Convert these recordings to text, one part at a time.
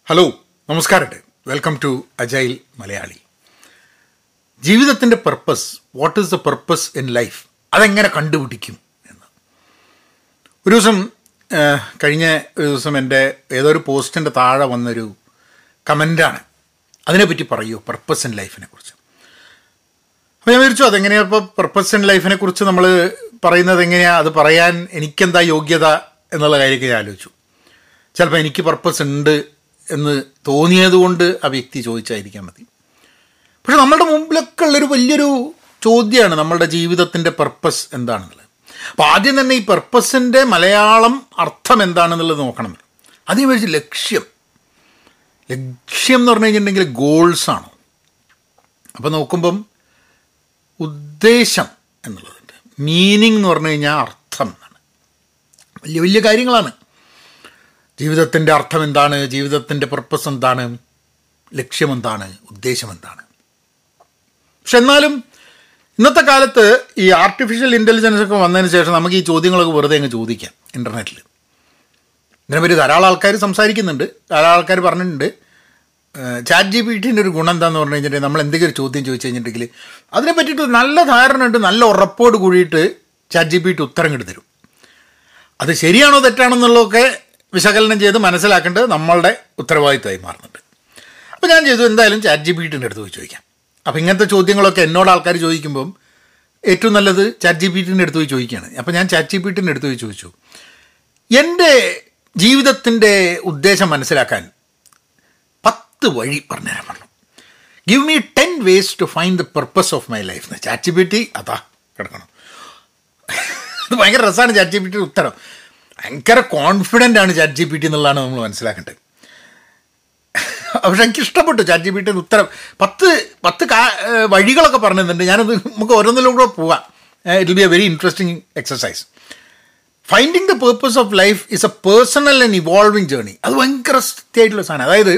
Hello നമസ്കാരമുണ്ട് welcome to agile Malayali ജീവിതത്തിൻ്റെ purpose what is the purpose in life അതെങ്ങനെ കണ്ടുപിടിക്കും എന്ന് ഒരു ദിവസം ആ, കഴിഞ്ഞ ഒരു ദിവസം എൻ്റെ ഏതോ ഒരു പോസ്റ്റിൻ്റെ താഴെ വന്നൊരു കമൻ്റാണ് അതിനെപ്പറ്റി പറയൂ പർപ്പസ് ഇൻ ലൈഫിനെ കുറിച്ച് അപ്പോൾ ഞാൻ വിചാരിച്ചു അതെങ്ങനെയാണ് ഇപ്പോൾ പർപ്പസ് ഇൻ ലൈഫിനെ കുറിച്ച് നമ്മൾ പറയുന്നത് എങ്ങനെയാണ് അത് പറയാൻ എനിക്കെന്താ യോഗ്യത എന്നുള്ള കാര്യമൊക്കെ ഞാൻ ആലോചിച്ചു ചിലപ്പോൾ എനിക്ക് പർപ്പസ് ഉണ്ട് എന്ന് തോന്നിയത് കൊണ്ട് ആ വ്യക്തി ചോദിച്ചായിരിക്കാൻ മതി പക്ഷെ നമ്മളുടെ മുമ്പിലൊക്കെ ഉള്ളൊരു വലിയൊരു ചോദ്യമാണ് നമ്മളുടെ ജീവിതത്തിൻ്റെ പർപ്പസ് എന്താണെന്നുള്ളത് അപ്പോൾ ആദ്യം തന്നെ ഈ പർപ്പസിൻ്റെ മലയാളം അർത്ഥം എന്താണെന്നുള്ളത് നോക്കണം അതിന് വെച്ച് ലക്ഷ്യം ലക്ഷ്യം എന്ന് പറഞ്ഞു കഴിഞ്ഞിട്ടുണ്ടെങ്കിൽ ഗോൾസാണ് അപ്പോൾ നോക്കുമ്പം ഉദ്ദേശം എന്നുള്ളതുണ്ട് മീനിങ് എന്ന് പറഞ്ഞു കഴിഞ്ഞാൽ അർത്ഥം എന്നാണ് വലിയ വലിയ കാര്യങ്ങളാണ് ജീവിതത്തിൻ്റെ അർത്ഥം എന്താണ് ജീവിതത്തിൻ്റെ പർപ്പസ് എന്താണ് ലക്ഷ്യം എന്താണ് ഉദ്ദേശം എന്താണ് പക്ഷെ എന്നാലും ഇന്നത്തെ കാലത്ത് ഈ ആർട്ടിഫിഷ്യൽ ഇൻ്റലിജൻസ് ഒക്കെ വന്നതിന് ശേഷം നമുക്ക് ഈ ചോദ്യങ്ങളൊക്കെ വെറുതെ അങ്ങ് ചോദിക്കാം ഇൻ്റർനെറ്റിൽ ഇതിനെപ്പറ്റി ധാരാളം ആൾക്കാർ സംസാരിക്കുന്നുണ്ട് ധാരാളം ആൾക്കാർ പറഞ്ഞിട്ടുണ്ട് ചാറ്റ് ജി പി ടിൻ്റെ ഒരു ഗുണം എന്താണെന്ന് പറഞ്ഞു കഴിഞ്ഞിട്ടുണ്ടെങ്കിൽ നമ്മൾ എന്തെങ്കിലും ഒരു ചോദ്യം ചോദിച്ചു കഴിഞ്ഞിട്ടുണ്ടെങ്കിൽ അതിനെ പറ്റിയിട്ട് നല്ല ധാരണ ഉണ്ട് നല്ല ഉറപ്പോട് കൂടിയിട്ട് ചാറ്റ് ജി പി ടി ഉത്തരം കിട്ടി തരും അത് ശരിയാണോ തെറ്റാണെന്നുള്ളതൊക്കെ വിശകലനം ചെയ്ത് മനസ്സിലാക്കേണ്ടത് നമ്മളുടെ ഉത്തരവാദിത്തമായി മാറുന്നുണ്ട് അപ്പോൾ ഞാൻ ചെയ്തു എന്തായാലും ചാറ്റ് ജി പി ടിൻ്റെ അടുത്ത് പോയി ചോദിക്കാം അപ്പോൾ ഇങ്ങനത്തെ ചോദ്യങ്ങളൊക്കെ എന്നോട് ആൾക്കാർ ചോദിക്കുമ്പം ഏറ്റവും നല്ലത് ചാറ്റ് ജി പി ടിൻ്റെ അടുത്ത് പോയി ചോദിക്കുകയാണ് അപ്പോൾ ഞാൻ ചാറ്റ് ജി പി ടിൻ്റെ അടുത്ത് പോയി ചോദിച്ചു എൻ്റെ ജീവിതത്തിൻ്റെ ഉദ്ദേശം മനസ്സിലാക്കാൻ പത്ത് വഴി പറഞ്ഞുതരാൻ പറഞ്ഞു give me ten ways to find the purpose of my life chat G P T അതാ കിടക്കണം അത് ഭയങ്കര രസമാണ് ചാറ്റ് ജി പി ടിയുടെ ഉത്തരം ഭയങ്കര കോൺഫിഡൻ്റ് ആണ് ചാറ്റ് ജി പി ടി എന്നുള്ളതാണ് നമ്മൾ മനസ്സിലാക്കേണ്ടത് പക്ഷെ എനിക്ക് ഇഷ്ടപ്പെട്ടു ചാറ്റ് ജി പി ടിയുടെ ഉത്തരം പത്ത് പത്ത് കാ ഏഹ് വഴികളൊക്കെ പറഞ്ഞു തന്നിട്ടുണ്ട് ഞാനത് നമുക്ക് ഓരോന്നിലും കൂടെ പോവാം it will be a very interesting exercise finding the purpose of life is a personal and evolving journey അത് ഭയങ്കര സത്യമായിട്ടുള്ള സാധനം അതായത്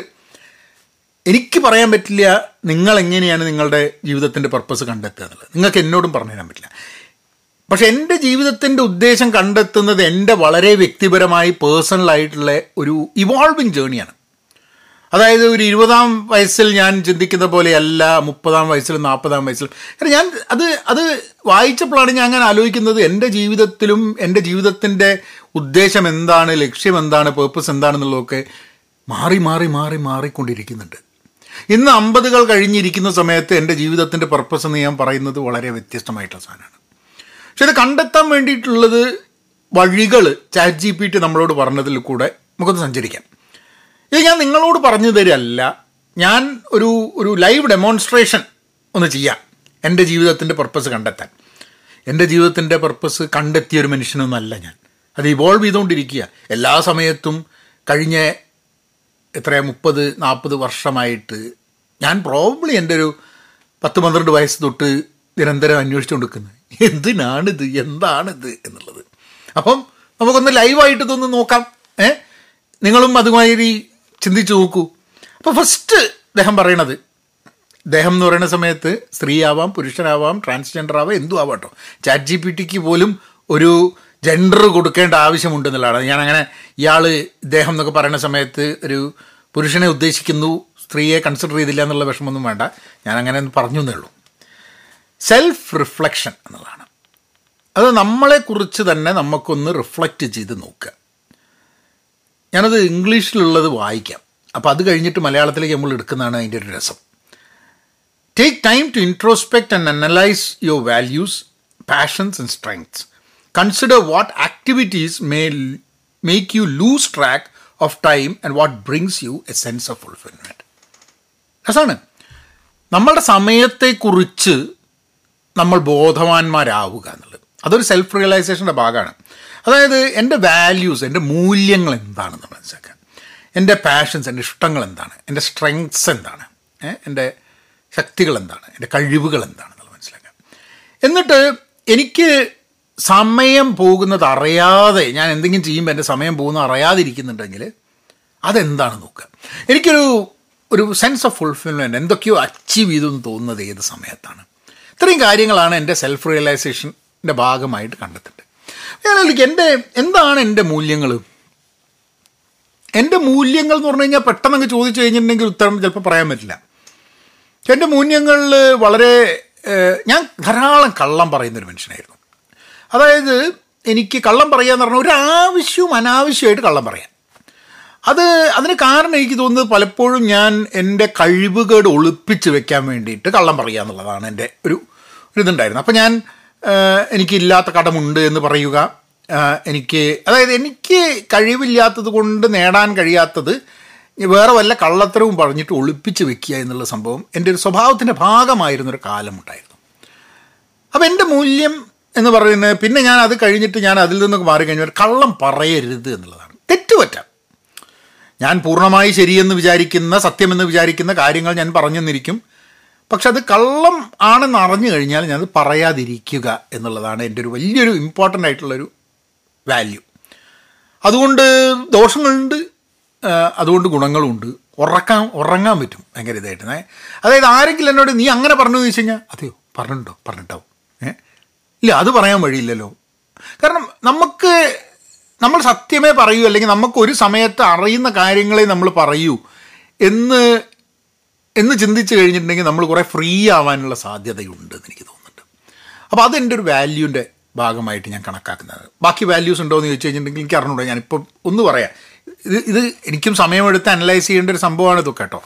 എനിക്ക് പറയാൻ പറ്റില്ല നിങ്ങൾ എങ്ങനെയാണ് നിങ്ങളുടെ ജീവിതത്തിൻ്റെ പർപ്പസ് കണ്ടെത്തുക എന്നുള്ളത് നിങ്ങൾക്ക് എന്നോടും പറഞ്ഞു തരാൻ പറ്റില്ല പക്ഷെ എൻ്റെ ജീവിതത്തിൻ്റെ ഉദ്ദേശം കണ്ടെത്തുന്നത് എൻ്റെ വളരെ വ്യക്തിപരമായി പേഴ്സണലായിട്ടുള്ള ഒരു ഇവോൾവിങ് ജേണിയാണ് അതായത് ഒരു ഇരുപതാം വയസ്സിൽ ഞാൻ ചിന്തിക്കുന്ന പോലെയല്ല മുപ്പതാം വയസ്സിലും നാൽപ്പതാം വയസ്സിലും കാരണം ഞാൻ അത് അത് വായിച്ചപ്പോഴാണ് ഞാൻ അങ്ങനെ ആലോചിക്കുന്നത് എൻ്റെ ജീവിതത്തിലും എൻ്റെ ജീവിതത്തിൻ്റെ ഉദ്ദേശം എന്താണ് ലക്ഷ്യം എന്താണ് പേർപ്പസ് എന്താണെന്നുള്ളതൊക്കെ മാറി മാറി മാറി മാറിക്കൊണ്ടിരിക്കുന്നുണ്ട് ഇന്ന് അമ്പതുകൾ കഴിഞ്ഞിരിക്കുന്ന സമയത്ത് എൻ്റെ ജീവിതത്തിൻ്റെ പർപ്പസ് എന്ന് ഞാൻ പറയുന്നത് വളരെ വ്യത്യസ്തമായിട്ടുള്ള സാധനമാണ് പക്ഷെ ഇത് കണ്ടെത്താൻ വേണ്ടിയിട്ടുള്ളത് വഴികൾ ചാറ്റ് ജി പി ടി നമ്മളോട് പറഞ്ഞതിൽ കൂടെ നമുക്കൊന്ന് സഞ്ചരിക്കാം ഇത് ഞാൻ നിങ്ങളോട് പറഞ്ഞു തരല്ല ഞാൻ ഒരു ഒരു ലൈവ് ഡെമോൺസ്ട്രേഷൻ ഒന്ന് ചെയ്യാം എൻ്റെ ജീവിതത്തിൻ്റെ പർപ്പസ് കണ്ടെത്താൻ എൻ്റെ ജീവിതത്തിൻ്റെ പർപ്പസ് കണ്ടെത്തിയ ഒരു മനുഷ്യനൊന്നല്ല ഞാൻ അത് ഇവോൾവ് ചെയ്തുകൊണ്ടിരിക്കുക എല്ലാ സമയത്തും കഴിഞ്ഞ എത്ര മുപ്പത് നാൽപ്പത് വർഷമായിട്ട് ഞാൻ പ്രോബ്ലി എൻ്റെ ഒരു പത്ത് പന്ത്രണ്ട് വയസ്സ് തൊട്ട് നിരന്തരം അന്വേഷിച്ചുകൊണ്ടിരിക്കുന്നത് എന്തിനാണിത് എന്താണിത് എന്നുള്ളത് അപ്പം നമുക്കൊന്ന് ലൈവായിട്ട് ഇതൊന്ന് നോക്കാം ഏ നിങ്ങളും അതുമാതിരി ചിന്തിച്ചു നോക്കൂ അപ്പോൾ ഫസ്റ്റ് അദ്ദേഹം പറയണത് അദ്ദേഹം എന്ന് പറയുന്ന സമയത്ത് സ്ത്രീയാവാം പുരുഷനാവാം ട്രാൻസ്ജെൻഡർ ആവാം എന്തും ആവാം കേട്ടോ ചാറ്റ് ജി പി ടിക്ക് പോലും ഒരു ജെൻഡർ കൊടുക്കേണ്ട ആവശ്യമുണ്ടെന്നുള്ളതാണ് ഞാൻ അങ്ങനെ ഇയാൾ ഇദ്ദേഹം എന്നൊക്കെ പറയുന്ന സമയത്ത് ഒരു പുരുഷനെ ഉദ്ദേശിക്കുന്നു സ്ത്രീയെ കൺസിഡർ ചെയ്തില്ല എന്നുള്ള വിഷമമൊന്നും വേണ്ട ഞാൻ അങ്ങനെ ഒന്ന് പറഞ്ഞു എന്നേ ഉള്ളൂ സെൽഫ് റിഫ്ലക്ഷൻ എന്നുള്ളതാണ് അത് നമ്മളെക്കുറിച്ച് തന്നെ നമുക്കൊന്ന് റിഫ്ലക്റ്റ് ചെയ്ത് നോക്കുക ഞാനത് ഇംഗ്ലീഷിലുള്ളത് വായിക്കാം അപ്പോൾ അത് കഴിഞ്ഞിട്ട് മലയാളത്തിലേക്ക് നമ്മൾ എടുക്കുന്നതാണ് അതിൻ്റെ ഒരു രസം take time to introspect and analyse your values passions and strengths consider what activities may make you lose track of time and what brings you a sense of fulfilment രസമാണ് നമ്മളുടെ സമയത്തെക്കുറിച്ച് നമ്മൾ ബോധവാന്മാരാവുക എന്നുള്ളത് അതൊരു സെൽഫ് റിയലൈസേഷൻ്റെ ഭാഗമാണ് അതായത് എൻ്റെ വാല്യൂസ് എൻ്റെ മൂല്യങ്ങൾ എന്താണെന്ന് മനസ്സിലാക്കുക എൻ്റെ പാഷൻസ് എൻ്റെ ഇഷ്ടങ്ങൾ എന്താണ് എൻ്റെ സ്ട്രെങ്ത്സ് എന്താണ് ഏ, എൻ്റെ ശക്തികൾ എന്താണ് എൻ്റെ കഴിവുകൾ എന്താണെന്നുള്ളത് മനസ്സിലാക്കുക എന്നിട്ട് എനിക്ക് സമയം പോകുന്നത് അറിയാതെ ഞാൻ എന്തെങ്കിലും ചെയ്യുമ്പോൾ എൻ്റെ സമയം പോകുന്നത് അറിയാതിരിക്കുന്നുണ്ടെങ്കിൽ അതെന്താണ് നോക്കുക എനിക്കൊരു ഒരു സെൻസ് ഓഫ് ഫുൾഫിൽമെൻറ്റ് എന്തൊക്കെയോ അച്ചീവ് ചെയ്തു എന്ന് തോന്നുന്നത് ഏത് സമയത്താണ് ഇത്രയും കാര്യങ്ങളാണ് എൻ്റെ സെൽഫ് റിയലൈസേഷൻ്റെ ഭാഗമായിട്ട് കണ്ടെത്തേണ്ടത് ഞാൻ ആലോചിക്കും എൻ്റെ എന്താണ് എൻ്റെ മൂല്യങ്ങൾ എൻ്റെ മൂല്യങ്ങൾ എന്ന് പറഞ്ഞു കഴിഞ്ഞാൽ പെട്ടെന്ന് അങ്ങ് ചോദിച്ചു കഴിഞ്ഞിട്ടുണ്ടെങ്കിൽ ഉത്തരം ചിലപ്പോൾ പറയാൻ പറ്റില്ല എൻ്റെ മൂല്യങ്ങളിൽ വളരെ ഏഹ്, ഞാൻ ധാരാളം കള്ളം പറയുന്നൊരു മനുഷ്യനായിരുന്നു അതായത് എനിക്ക് കള്ളം പറയാന്ന് പറഞ്ഞാൽ ഒരു ആവശ്യവും അനാവശ്യമായിട്ട് കള്ളം പറയാം അത് അതിന് കാരണം എനിക്ക് തോന്നുന്നത് പലപ്പോഴും ഞാൻ എൻ്റെ കഴിവുകേട് ഒളിപ്പിച്ച് വെക്കാൻ വേണ്ടിയിട്ട് കള്ളം പറയുക എന്നുള്ളതാണ് എൻ്റെ ഒരു ഒരു ഇതുണ്ടായിരുന്നു അപ്പോൾ ഞാൻ ഏഹ്, എനിക്കില്ലാത്ത കടമുണ്ട് എന്ന് പറയുക ഏഹ്, എനിക്ക് അതായത് എനിക്ക് കഴിവില്ലാത്തത് കൊണ്ട് നേടാൻ കഴിയാത്തത് വേറെ വല്ല കള്ളത്തരവും പറഞ്ഞിട്ട് ഒളിപ്പിച്ച് വെക്കുക എന്നുള്ള സംഭവം എൻ്റെ ഒരു സ്വഭാവത്തിൻ്റെ ഭാഗമായിരുന്നൊരു കാലമുണ്ടായിരുന്നു അപ്പം എൻ്റെ മൂല്യം എന്ന് പറയുന്നത് പിന്നെ ഞാൻ അത് കഴിഞ്ഞിട്ട് ഞാൻ അതിൽ നിന്നൊക്കെ മാറി കഴിഞ്ഞാൽ കള്ളം പറയരുത് എന്നുള്ളതാണ് തെറ്റുപറ്റാം ഞാൻ പൂർണ്ണമായി ശരിയെന്ന് വിചാരിക്കുന്ന സത്യമെന്ന് വിചാരിക്കുന്ന കാര്യങ്ങൾ ഞാൻ പറഞ്ഞെന്നിരിക്കും പക്ഷെ അത് കള്ളം ആണെന്ന് അറിഞ്ഞു കഴിഞ്ഞാൽ ഞാനത് പറയാതിരിക്കുക എന്നുള്ളതാണ് എൻ്റെ ഒരു വലിയൊരു ഇമ്പോർട്ടൻ്റ് ആയിട്ടുള്ളൊരു വാല്യൂ അതുകൊണ്ട് ദോഷങ്ങളുണ്ട് ആ, അതുകൊണ്ട് ഗുണങ്ങളുമുണ്ട് ഉറക്കാൻ ഉറങ്ങാൻ പറ്റും ഭയങ്കര ഇതായിട്ട് ഏ? അതായത് ആരെങ്കിലും എന്നോട് നീ അങ്ങനെ പറഞ്ഞു എന്ന് വെച്ച് കഴിഞ്ഞാൽ അതെയോ പറഞ്ഞിട്ടുണ്ടോ പറഞ്ഞിട്ടാവും ഏ ഇല്ല അത് പറയാൻ വഴിയില്ലല്ലോ കാരണം നമുക്ക് നമ്മൾ സത്യമേ പറയൂ അല്ലെങ്കിൽ നമുക്ക് ഒരു സമയത്ത് അറിയുന്ന കാര്യങ്ങളെ നമ്മൾ പറയൂ എന്ന് എന്ന് ചിന്തിച്ച് കഴിഞ്ഞിട്ടുണ്ടെങ്കിൽ നമ്മൾ കുറേ ഫ്രീ ആവാനുള്ള സാധ്യതയുണ്ട് എന്ന് എനിക്ക് തോന്നുന്നുണ്ട് അപ്പോൾ അതെൻ്റെ ഒരു വാല്യൂൻ്റെ ഭാഗമായിട്ട് ഞാൻ കണക്കാക്കുന്നത് ബാക്കി വാല്യൂസ് ഉണ്ടോ എന്ന് ചോദിച്ചു കഴിഞ്ഞിട്ടുണ്ടെങ്കിൽ എനിക്ക് അറിഞ്ഞൂടാ ഞാനിപ്പം ഒന്ന് പറയാം ഇത് ഇത് എനിക്കും സമയമെടുത്ത് അനലൈസ് ചെയ്യേണ്ട ഒരു സംഭവമാണ് ഇതൊക്കെ കേട്ടോ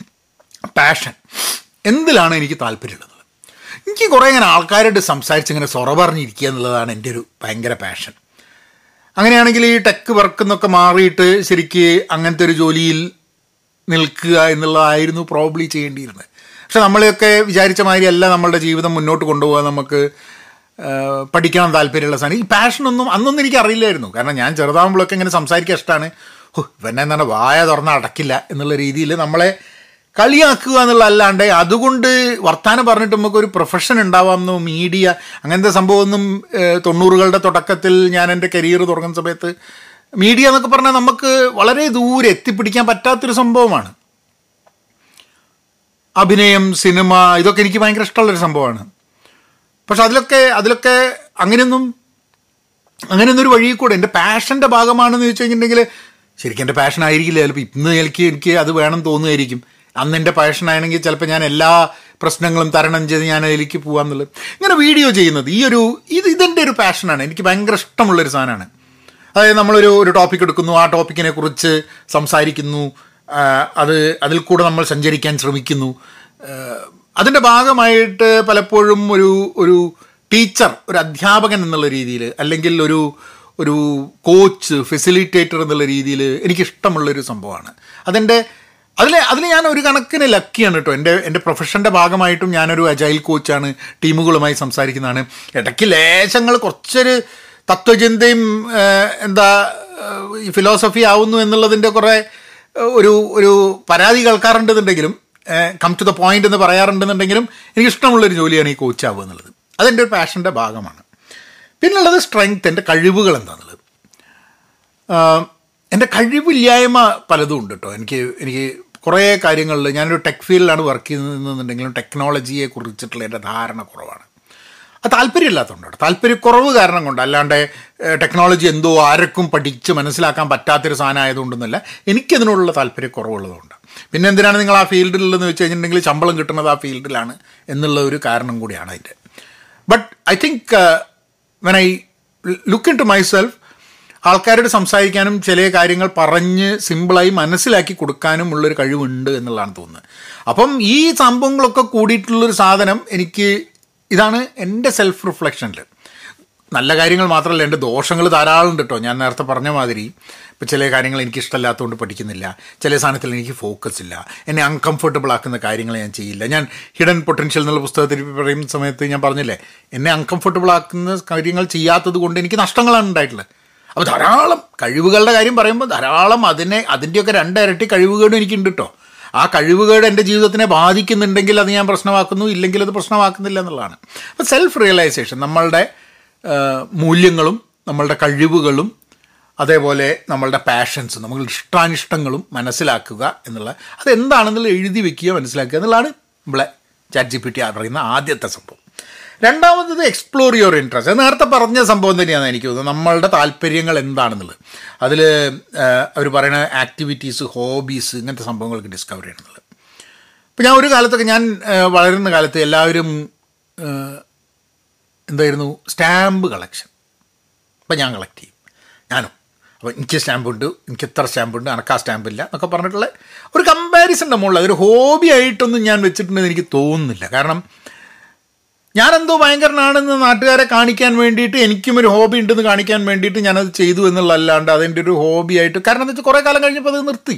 പാഷൻ എന്തിലാണ് എനിക്ക് താല്പര്യമുള്ളത് എനിക്ക് കുറേ ഇങ്ങനെ ആൾക്കാരോട് സംസാരിച്ച് ഇങ്ങനെ സൊറ പറഞ്ഞിരിക്കുക എന്നുള്ളതാണ് എൻ്റെ ഒരു ഭയങ്കര പാഷൻ അങ്ങനെയാണെങ്കിൽ ഈ ടെക് വർക്ക് എന്നൊക്കെ മാറിയിട്ട് ശരിക്ക് അങ്ങനത്തെ ഒരു ജോലിയിൽ നിൽക്കുക എന്നുള്ളതായിരുന്നു പ്രോബ്ലി ചെയ്യേണ്ടിയിരുന്നത് പക്ഷെ നമ്മളെയൊക്കെ വിചാരിച്ച മാതിരി അല്ല നമ്മളുടെ ജീവിതം മുന്നോട്ട് കൊണ്ടുപോകാൻ നമുക്ക് ആ, പഠിക്കണം താല്പര്യമുള്ള സാധനം ഈ പാഷനൊന്നും അന്നൊന്നും എനിക്ക് അറിയില്ലായിരുന്നു കാരണം ഞാൻ ചെറുതാകുമ്പോഴൊക്കെ ഇങ്ങനെ സംസാരിക്കാൻ ഇഷ്ടമാണ് ഹോ ഇവന്നെ എന്താണ് വായ തുറന്ന് അടക്കില്ല എന്നുള്ള രീതിയിൽ നമ്മളെ കളിയാക്കുക എന്നുള്ള അല്ലാണ്ട് അതുകൊണ്ട് വർത്തമാനം പറഞ്ഞിട്ട് നമുക്ക് ഒരു പ്രൊഫഷൻ ഉണ്ടാവാമെന്നോ മീഡിയ അങ്ങനത്തെ സംഭവമൊന്നും ഏഹ്, തൊണ്ണൂറുകളുടെ തുടക്കത്തിൽ ഞാൻ എൻ്റെ കരിയർ തുടങ്ങുന്ന സമയത്ത് മീഡിയ എന്നൊക്കെ പറഞ്ഞാൽ നമുക്ക് വളരെ ദൂരെ എത്തിപ്പിടിക്കാൻ പറ്റാത്തൊരു സംഭവമാണ് അഭിനയം സിനിമ ഇതൊക്കെ എനിക്ക് ഭയങ്കര ഇഷ്ടമുള്ളൊരു സംഭവമാണ് പക്ഷെ അതിലൊക്കെ അതിലൊക്കെ അങ്ങനെയൊന്നും അങ്ങനെയൊന്നും ഒരു വഴി കൂടെ എൻ്റെ പാഷൻ്റെ ഭാഗമാണെന്ന് ചോദിച്ചു കഴിഞ്ഞിട്ടുണ്ടെങ്കിൽ ശരിക്കും എൻ്റെ പാഷൻ ആയിരിക്കില്ല ചിലപ്പോൾ ഇന്ന് എനിക്ക് എനിക്ക് അത് വേണം തോന്നുമായിരിക്കും അന്ന് എൻ്റെ പാഷൻ ആണെങ്കിൽ ചിലപ്പോൾ ഞാൻ എല്ലാ പ്രശ്നങ്ങളും തരണം ചെയ്ത് ഞാൻ അതിലേക്ക് പോകാമെന്നുള്ളത് ഇങ്ങനെ വീഡിയോ ചെയ്യുന്നത് ഈ ഒരു ഇത് ഇതെൻ്റെ ഒരു പാഷനാണ് എനിക്ക് ഭയങ്കര ഇഷ്ടമുള്ളൊരു സാധനമാണ് അതായത് നമ്മളൊരു ഒരു ടോപ്പിക് എടുക്കുന്നു ആ ടോപ്പിക്കിനെ കുറിച്ച് സംസാരിക്കുന്നു ആ, അത് അതിൽ കൂടെ നമ്മൾ സഞ്ചരിക്കാൻ ശ്രമിക്കുന്നു അതിൻ്റെ ഭാഗമായിട്ട് പലപ്പോഴും ഒരു ഒരു ടീച്ചർ ഒരു അധ്യാപകൻ എന്നുള്ള രീതിയിൽ അല്ലെങ്കിൽ ഒരു ഒരു കോച്ച് ഫെസിലിറ്റേറ്റർ എന്നുള്ള രീതിയിൽ എനിക്കിഷ്ടമുള്ളൊരു സംഭവമാണ് അതെൻ്റെ അതിൽ അതിൽ ഞാൻ ഒരു കണക്കിന് ലക്കിയാണ് കേട്ടോ എൻ്റെ എൻ്റെ പ്രൊഫഷൻ്റെ ഭാഗമായിട്ടും ഞാനൊരു അജൈൽ കോച്ചാണ് ടീമുകളുമായി സംസാരിക്കുന്നതാണ് ഇടയ്ക്ക് ലേശങ്ങൾ കുറച്ചൊരു തത്വചിന്തയും ഏഹ്, എന്താ ഏഹ്, ഈ ഫിലോസഫി ആവുന്നു എന്നുള്ളതിൻ്റെ കുറേ ഏഹ്, ഒരു ഒരു പരാതി കേൾക്കാറുണ്ടെന്നുണ്ടെങ്കിലും കം ടു ദ പോയിന്റ് എന്ന് പറയാറുണ്ടെന്നുണ്ടെങ്കിലും എനിക്ക് ഇഷ്ടമുള്ളൊരു ജോലിയാണ് ഈ കോച്ചാവുക എന്നുള്ളത് അതെൻ്റെ ഒരു പാഷൻ്റെ ഭാഗമാണ് പിന്നുള്ളത് സ്ട്രെങ്ത് എൻ്റെ കഴിവുകൾ എന്താണെന്നുള്ളത് ആഹ് എൻ്റെ കഴിവില്ലായ്മ പലതും ഉണ്ട് കേട്ടോ എനിക്ക് എനിക്ക് കുറേ കാര്യങ്ങളിൽ ഞാനൊരു ടെക് ഫീൽഡിലാണ് വർക്ക് ചെയ്യുന്നതെന്നുണ്ടെങ്കിലും ടെക്നോളജിയെ കുറിച്ചിട്ടുള്ള എൻ്റെ ധാരണ കുറവാണ് അത് താല്പര്യമില്ലാത്തതുകൊണ്ട് കേട്ടോ താല്പര്യക്കുറവ് കാരണം കൊണ്ട് അല്ലാണ്ട് ടെക്നോളജി എന്തോ ആർക്കും പഠിച്ച് മനസ്സിലാക്കാൻ പറ്റാത്തൊരു സാധനം ആയതുകൊണ്ടൊന്നുമല്ല എനിക്കതിനോടുള്ള താല്പര്യക്കുറവുള്ളതുകൊണ്ട് പിന്നെ എന്തിനാണ് നിങ്ങൾ ആ ഫീൽഡിലുള്ളതെന്ന് വെച്ച് കഴിഞ്ഞിട്ടുണ്ടെങ്കിൽ ശമ്പളം കിട്ടുന്നത് ആ ഫീൽഡിലാണ് എന്നുള്ള ഒരു കാരണം കൂടിയാണ് അതിൻ്റെ but I think when I look into myself ആൾക്കാരോട് സംസാരിക്കാനും ചില കാര്യങ്ങൾ പറഞ്ഞ് സിമ്പിളായി മനസ്സിലാക്കി കൊടുക്കാനും ഉള്ളൊരു കഴിവുണ്ട് എന്നുള്ളതാണ് തോന്നുന്നത് അപ്പം ഈ സംഭവങ്ങളൊക്കെ കൂടിയിട്ടുള്ളൊരു സാധനം എനിക്ക് ഇതാണ് എൻ്റെ സെൽഫ് റിഫ്ലക്ഷനിൽ നല്ല കാര്യങ്ങൾ മാത്രമല്ല എൻ്റെ ദോഷങ്ങൾ ധാരാളം ഉണ്ട് കേട്ടോ ഞാൻ നേരത്തെ പറഞ്ഞ മാതിരി ഇപ്പോൾ ചില കാര്യങ്ങൾ എനിക്ക് ഇഷ്ടമല്ലാത്തതുകൊണ്ട് പഠിക്കുന്നില്ല ചില സാധനത്തിൽ എനിക്ക് ഫോക്കസ് ഇല്ല എന്നെ അൺകംഫർട്ടബിൾ ആക്കുന്ന കാര്യങ്ങൾ ഞാൻ ചെയ്യില്ല ഞാൻ ഹിഡൻ പൊട്ടൻഷ്യൽ എന്നുള്ള പുസ്തകത്തിൽ പറയുന്ന സമയത്ത് ഞാൻ പറഞ്ഞില്ലേ എന്നെ അൺകംഫർട്ടബിൾ ആക്കുന്ന കാര്യങ്ങൾ ചെയ്യാത്തത് കൊണ്ട് എനിക്ക് നഷ്ടങ്ങളാണ് ഉണ്ടായിട്ടുള്ളത് അപ്പോൾ ധാരാളം കഴിവുകളുടെ കാര്യം പറയുമ്പോൾ ധാരാളം അതിനെ അതിൻ്റെയൊക്കെ രണ്ടിരട്ടി കഴിവുകേടും എനിക്കുണ്ട് കേട്ടോ ആ കഴിവുകേട് എൻ്റെ ജീവിതത്തിനെ ബാധിക്കുന്നുണ്ടെങ്കിൽ അത് ഞാൻ പ്രശ്നമാക്കുന്നു ഇല്ലെങ്കിൽ അത് പ്രശ്നമാക്കുന്നില്ല എന്നുള്ളതാണ് അപ്പോൾ സെൽഫ് റിയലൈസേഷൻ നമ്മളുടെ ആ, മൂല്യങ്ങളും നമ്മളുടെ കഴിവുകളും അതേപോലെ നമ്മളുടെ പാഷൻസും നമ്മളുടെ ഇഷ്ടാനിഷ്ടങ്ങളും മനസ്സിലാക്കുക എന്നുള്ള അതെന്താണെന്നുള്ള എഴുതി വെക്കുക മനസ്സിലാക്കുക എന്നുള്ളതാണ് നമ്മളെ ചാറ്റ് ജി പി ടി പറയുന്ന ആദ്യത്തെ സംഭവം രണ്ടാമത്തത് എക്സ്പ്ലോർ യുവർ ഇൻട്രസ്റ്റ് അത് നേരത്തെ പറഞ്ഞ സംഭവം തന്നെയാണ് എനിക്ക് തോന്നുന്നത് നമ്മളുടെ താല്പര്യങ്ങൾ എന്താണെന്നുള്ളത് അതിൽ അവർ പറയുന്ന ആക്ടിവിറ്റീസ് ഹോബീസ് ഇങ്ങനത്തെ സംഭവങ്ങളൊക്കെ ഡിസ്കവർ ചെയ്യണമെന്നുള്ളത് ഇപ്പം ഞാൻ ഒരു കാലത്തൊക്കെ ഞാൻ ആ, വളരുന്ന കാലത്ത് എല്ലാവരും ആ, എന്തായിരുന്നു സ്റ്റാമ്പ് കളക്ഷൻ അപ്പം ഞാൻ കളക്ട് ചെയ്യും ഞാനും അപ്പോൾ എനിക്ക് സ്റ്റാമ്പുണ്ട് എനിക്ക് ഇത്ര സ്റ്റാമ്പുണ്ട് എനക്ക് ആ സ്റ്റാമ്പില്ല എന്നൊക്കെ പറഞ്ഞിട്ടുള്ള ഒരു കമ്പാരിസൺ മുകളിൽ അതൊരു ഹോബി ആയിട്ടൊന്നും ഞാൻ വെച്ചിട്ടുണ്ടെന്ന് എനിക്ക് തോന്നുന്നില്ല കാരണം ഞാനെന്തോ ഭയങ്കരനാണെന്ന് നാട്ടുകാരെ കാണിക്കാൻ വേണ്ടിയിട്ട് എനിക്കും ഒരു ഹോബി ഉണ്ടെന്ന് കാണിക്കാൻ വേണ്ടിയിട്ട് ഞാനത് ചെയ്തു എന്നുള്ളതല്ലാണ്ട് അതെൻ്റെ ഒരു ഹോബി ആയിട്ട് കാരണം എന്താ വെച്ചാൽ കുറേ കാലം കഴിഞ്ഞപ്പോൾ അത് നിർത്തി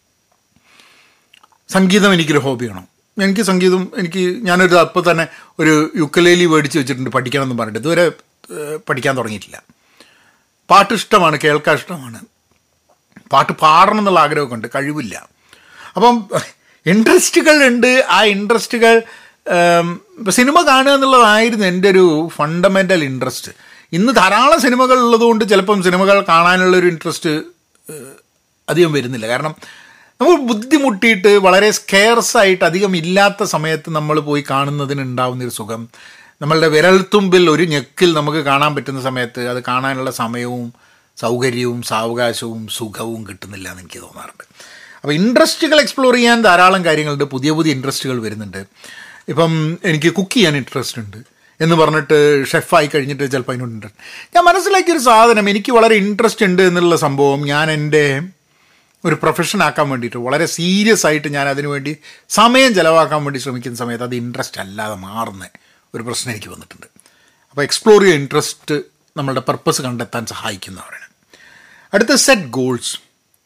സംഗീതം എനിക്കൊരു ഹോബിയാണ് എനിക്ക് സംഗീതം എനിക്ക് ഞാനൊരു അപ്പോൾ തന്നെ ഒരു യുക്കലേലി മേടിച്ച് വെച്ചിട്ടുണ്ട് പഠിക്കണം എന്ന് പറഞ്ഞിട്ട് ഇതുവരെ ഏഹ്, പഠിക്കാൻ തുടങ്ങിയിട്ടില്ല പാട്ട് ഇഷ്ടമാണ് കേൾക്കാൻ ഇഷ്ടമാണ് പാട്ട് പാടണം എന്നുള്ള ആഗ്രഹമൊക്കെ ഉണ്ട് കഴിവില്ല അപ്പം ഇൻട്രസ്റ്റുകൾ ഉണ്ട് ആ ഇൻട്രസ്റ്റുകൾ ഇപ്പം സിനിമ കാണുക എന്നുള്ളതായിരുന്നു എൻ്റെ ഒരു ഫണ്ടമെൻ്റൽ ഇൻട്രസ്റ്റ് ഇന്ന് ധാരാളം സിനിമകൾ ഉള്ളതുകൊണ്ട് ചിലപ്പം സിനിമകൾ കാണാനുള്ളൊരു ഇൻട്രസ്റ്റ് അധികം വരുന്നില്ല കാരണം നമ്മൾ ബുദ്ധിമുട്ടിയിട്ട് വളരെ സ്കെയർസ് ആയിട്ട് അധികം ഇല്ലാത്ത സമയത്ത് നമ്മൾ പോയി കാണുന്നതിന് ഉണ്ടാവുന്നൊരു സുഖം നമ്മളുടെ വിരൽത്തുമ്പിൽ ഒരു ഞെക്കിൽ നമുക്ക് കാണാൻ പറ്റുന്ന സമയത്ത് അത് കാണാനുള്ള സമയവും സൗകര്യവും സാവകാശവും സുഖവും കിട്ടുന്നില്ല എന്ന് എനിക്ക് തോന്നാറുണ്ട് അപ്പോൾ ഇൻട്രസ്റ്റുകൾ എക്സ്പ്ലോർ ചെയ്യാൻ ധാരാളം കാര്യങ്ങളുണ്ട് പുതിയ പുതിയ ഇൻട്രസ്റ്റുകൾ വരുന്നുണ്ട് ഇപ്പം എനിക്ക് കുക്ക് ചെയ്യാൻ ഇൻട്രസ്റ്റ് ഉണ്ട് എന്ന് പറഞ്ഞിട്ട് ഷെഫായി കഴിഞ്ഞിട്ട് ചിലപ്പോൾ അതിനോട് ഇൻട്രസ്റ്റ് ഞാൻ മനസ്സിലാക്കിയൊരു സാധനം എനിക്ക് വളരെ ഇൻട്രസ്റ്റ് ഉണ്ട് എന്നുള്ള സംഭവം ഞാൻ എൻ്റെ ഒരു പ്രൊഫഷൻ ആക്കാൻ വേണ്ടിയിട്ട് വളരെ സീരിയസ് ആയിട്ട് ഞാൻ അതിനു വേണ്ടി സമയം ചിലവാക്കാൻ വേണ്ടി ശ്രമിക്കുന്ന സമയത്ത് അത് ഇൻട്രസ്റ്റ് അല്ലാതെ മാറുന്ന ഒരു പ്രശ്നം എനിക്ക് വന്നിട്ടുണ്ട് അപ്പോൾ എക്സ്പ്ലോർ ചെയ്യുക ഇൻട്രസ്റ്റ് നമ്മളുടെ പർപ്പസ് കണ്ടെത്താൻ സഹായിക്കുന്നവരാണ് അടുത്ത സെറ്റ് ഗോൾസ്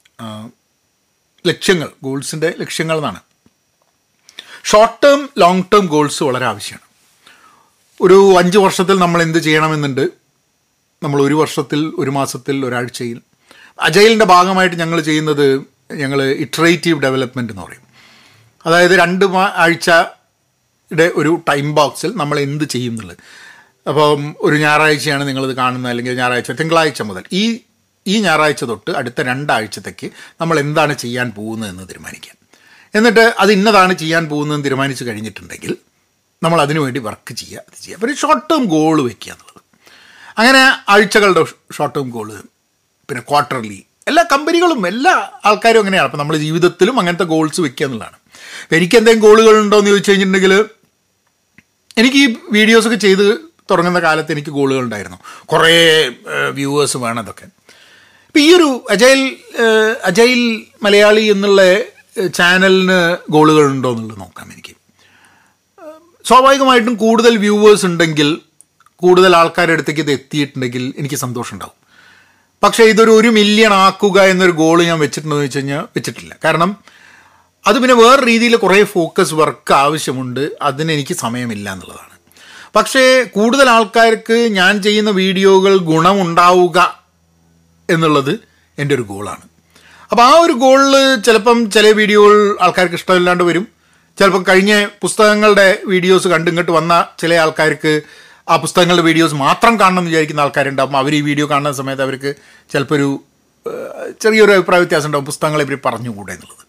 ലക്ഷ്യങ്ങൾ ഗോൾസിൻ്റെ ലക്ഷ്യങ്ങൾ എന്നാണ് short term long term goals വളരെ ആവശ്യമാണ് ഒരു അഞ്ച് വർഷത്തിൽ നമ്മൾ എന്ത് ചെയ്യണമെന്നുണ്ട് നമ്മൾ ഒരു വർഷത്തിൽ ഒരു മാസത്തിൽ ഒരാഴ്ചയിൽ അജൈലിൻ്റെ ഭാഗമായിട്ട് ഞങ്ങൾ ചെയ്യുന്നത് ഞങ്ങൾ ഇറ്ററേറ്റീവ് ഡെവലപ്മെൻറ്റ് എന്ന് പറയും അതായത് രണ്ട് മാ- ആഴ്ചയുടെ ഒരു ടൈം ബോക്സിൽ നമ്മൾ എന്ത് ചെയ്യും എന്നുള്ളത് അപ്പം ഒരു ഞായറാഴ്ചയാണ് നിങ്ങളിത് കാണുന്നത് അല്ലെങ്കിൽ ഞായറാഴ്ച തിങ്കളാഴ്ച മുതൽ ഈ ഈ ഞായറാഴ്ച തൊട്ട് അടുത്ത രണ്ടാഴ്ചത്തേക്ക് നമ്മൾ എന്താണ് ചെയ്യാൻ പോകുന്നതെന്ന് തീരുമാനിക്കാം എന്നിട്ട് അത് ഇന്നതാണ് ചെയ്യാൻ പോകുന്നതെന്ന് തീരുമാനിച്ച് കഴിഞ്ഞിട്ടുണ്ടെങ്കിൽ നമ്മൾ അതിനു വേണ്ടി വർക്ക് ചെയ്യുക അത് ചെയ്യുക അപ്പോൾ ഒരു ഷോർട്ട് ടേം ഗോൾ വെക്കുക എന്നുള്ളത് അങ്ങനെ ആഴ്ചകളുടെ ഷോർട്ട് ടേം ഗോള് പിന്നെ ക്വാർട്ടർലി എല്ലാ കമ്പനികളും എല്ലാ ആൾക്കാരും അങ്ങനെയാണ് അപ്പോൾ നമ്മൾ ജീവിതത്തിലും അങ്ങനത്തെ ഗോൾസ് വെക്കുക എന്നുള്ളതാണ് അപ്പോൾ എനിക്ക് എന്തെങ്കിലും ഗോളുകൾ ഉണ്ടോ എന്ന് ചോദിച്ചു കഴിഞ്ഞിട്ടുണ്ടെങ്കിൽ എനിക്ക് ഈ വീഡിയോസൊക്കെ ചെയ്ത് തുടങ്ങുന്ന കാലത്ത് എനിക്ക് ഗോളുകൾ ഉണ്ടായിരുന്നു കുറേ വ്യൂവേഴ്സ് വേണം അതൊക്കെ ഇപ്പം ഈ ഒരു അജൈൽ ഏഹ്, അജൈൽ മലയാളി എന്നുള്ള ഏഹ്, ചാനലിന് ഗോളുകൾ ഉണ്ടോ എന്നുള്ളത് നോക്കാം എനിക്ക് സ്വാഭാവികമായിട്ടും കൂടുതൽ വ്യൂവേഴ്സ് ഉണ്ടെങ്കിൽ കൂടുതൽ ആൾക്കാരുടെ അടുത്തേക്ക് ഇത് എത്തിയിട്ടുണ്ടെങ്കിൽ എനിക്ക് സന്തോഷം ഉണ്ടാവും പക്ഷേ ഇതൊരു ഒരു മില്യൺ ആക്കുക എന്നൊരു ഗോൾ ഞാൻ വെച്ചിട്ടുണ്ടെന്ന് വെച്ച് കഴിഞ്ഞാൽ വെച്ചിട്ടില്ല കാരണം അത് പിന്നെ വേറെ രീതിയിൽ കുറേ ഫോക്കസ് വർക്ക് ആവശ്യമുണ്ട് അതിന് എനിക്ക് സമയമില്ല എന്നുള്ളതാണ് പക്ഷേ കൂടുതൽ ആൾക്കാർക്ക് ഞാൻ ചെയ്യുന്ന വീഡിയോകൾ ഗുണമുണ്ടാവുക എന്നുള്ളത് എൻ്റെ ഒരു ഗോളാണ് അപ്പോൾ ആ ഒരു ഗോളിൽ ചിലപ്പം ചില വീഡിയോകൾ ആൾക്കാർക്ക് ഇഷ്ടമില്ലാണ്ട് വരും ചിലപ്പം കഴിഞ്ഞ പുസ്തകങ്ങളുടെ വീഡിയോസ് കണ്ട് ഇങ്ങോട്ട് വന്ന ചില ആൾക്കാർക്ക് ആ പുസ്തകങ്ങളുടെ വീഡിയോസ് മാത്രം കാണണം എന്ന് വിചാരിക്കുന്ന ആൾക്കാരുണ്ടാവും അവർ ഈ വീഡിയോ കാണുന്ന സമയത്ത് അവർക്ക് ചിലപ്പോൾ ഒരു ഏഹ്, ചെറിയൊരു അഭിപ്രായ വ്യത്യാസം ഉണ്ടാവും പുസ്തകങ്ങൾ ഇവർ പറഞ്ഞുകൂടെ എന്നുള്ളത്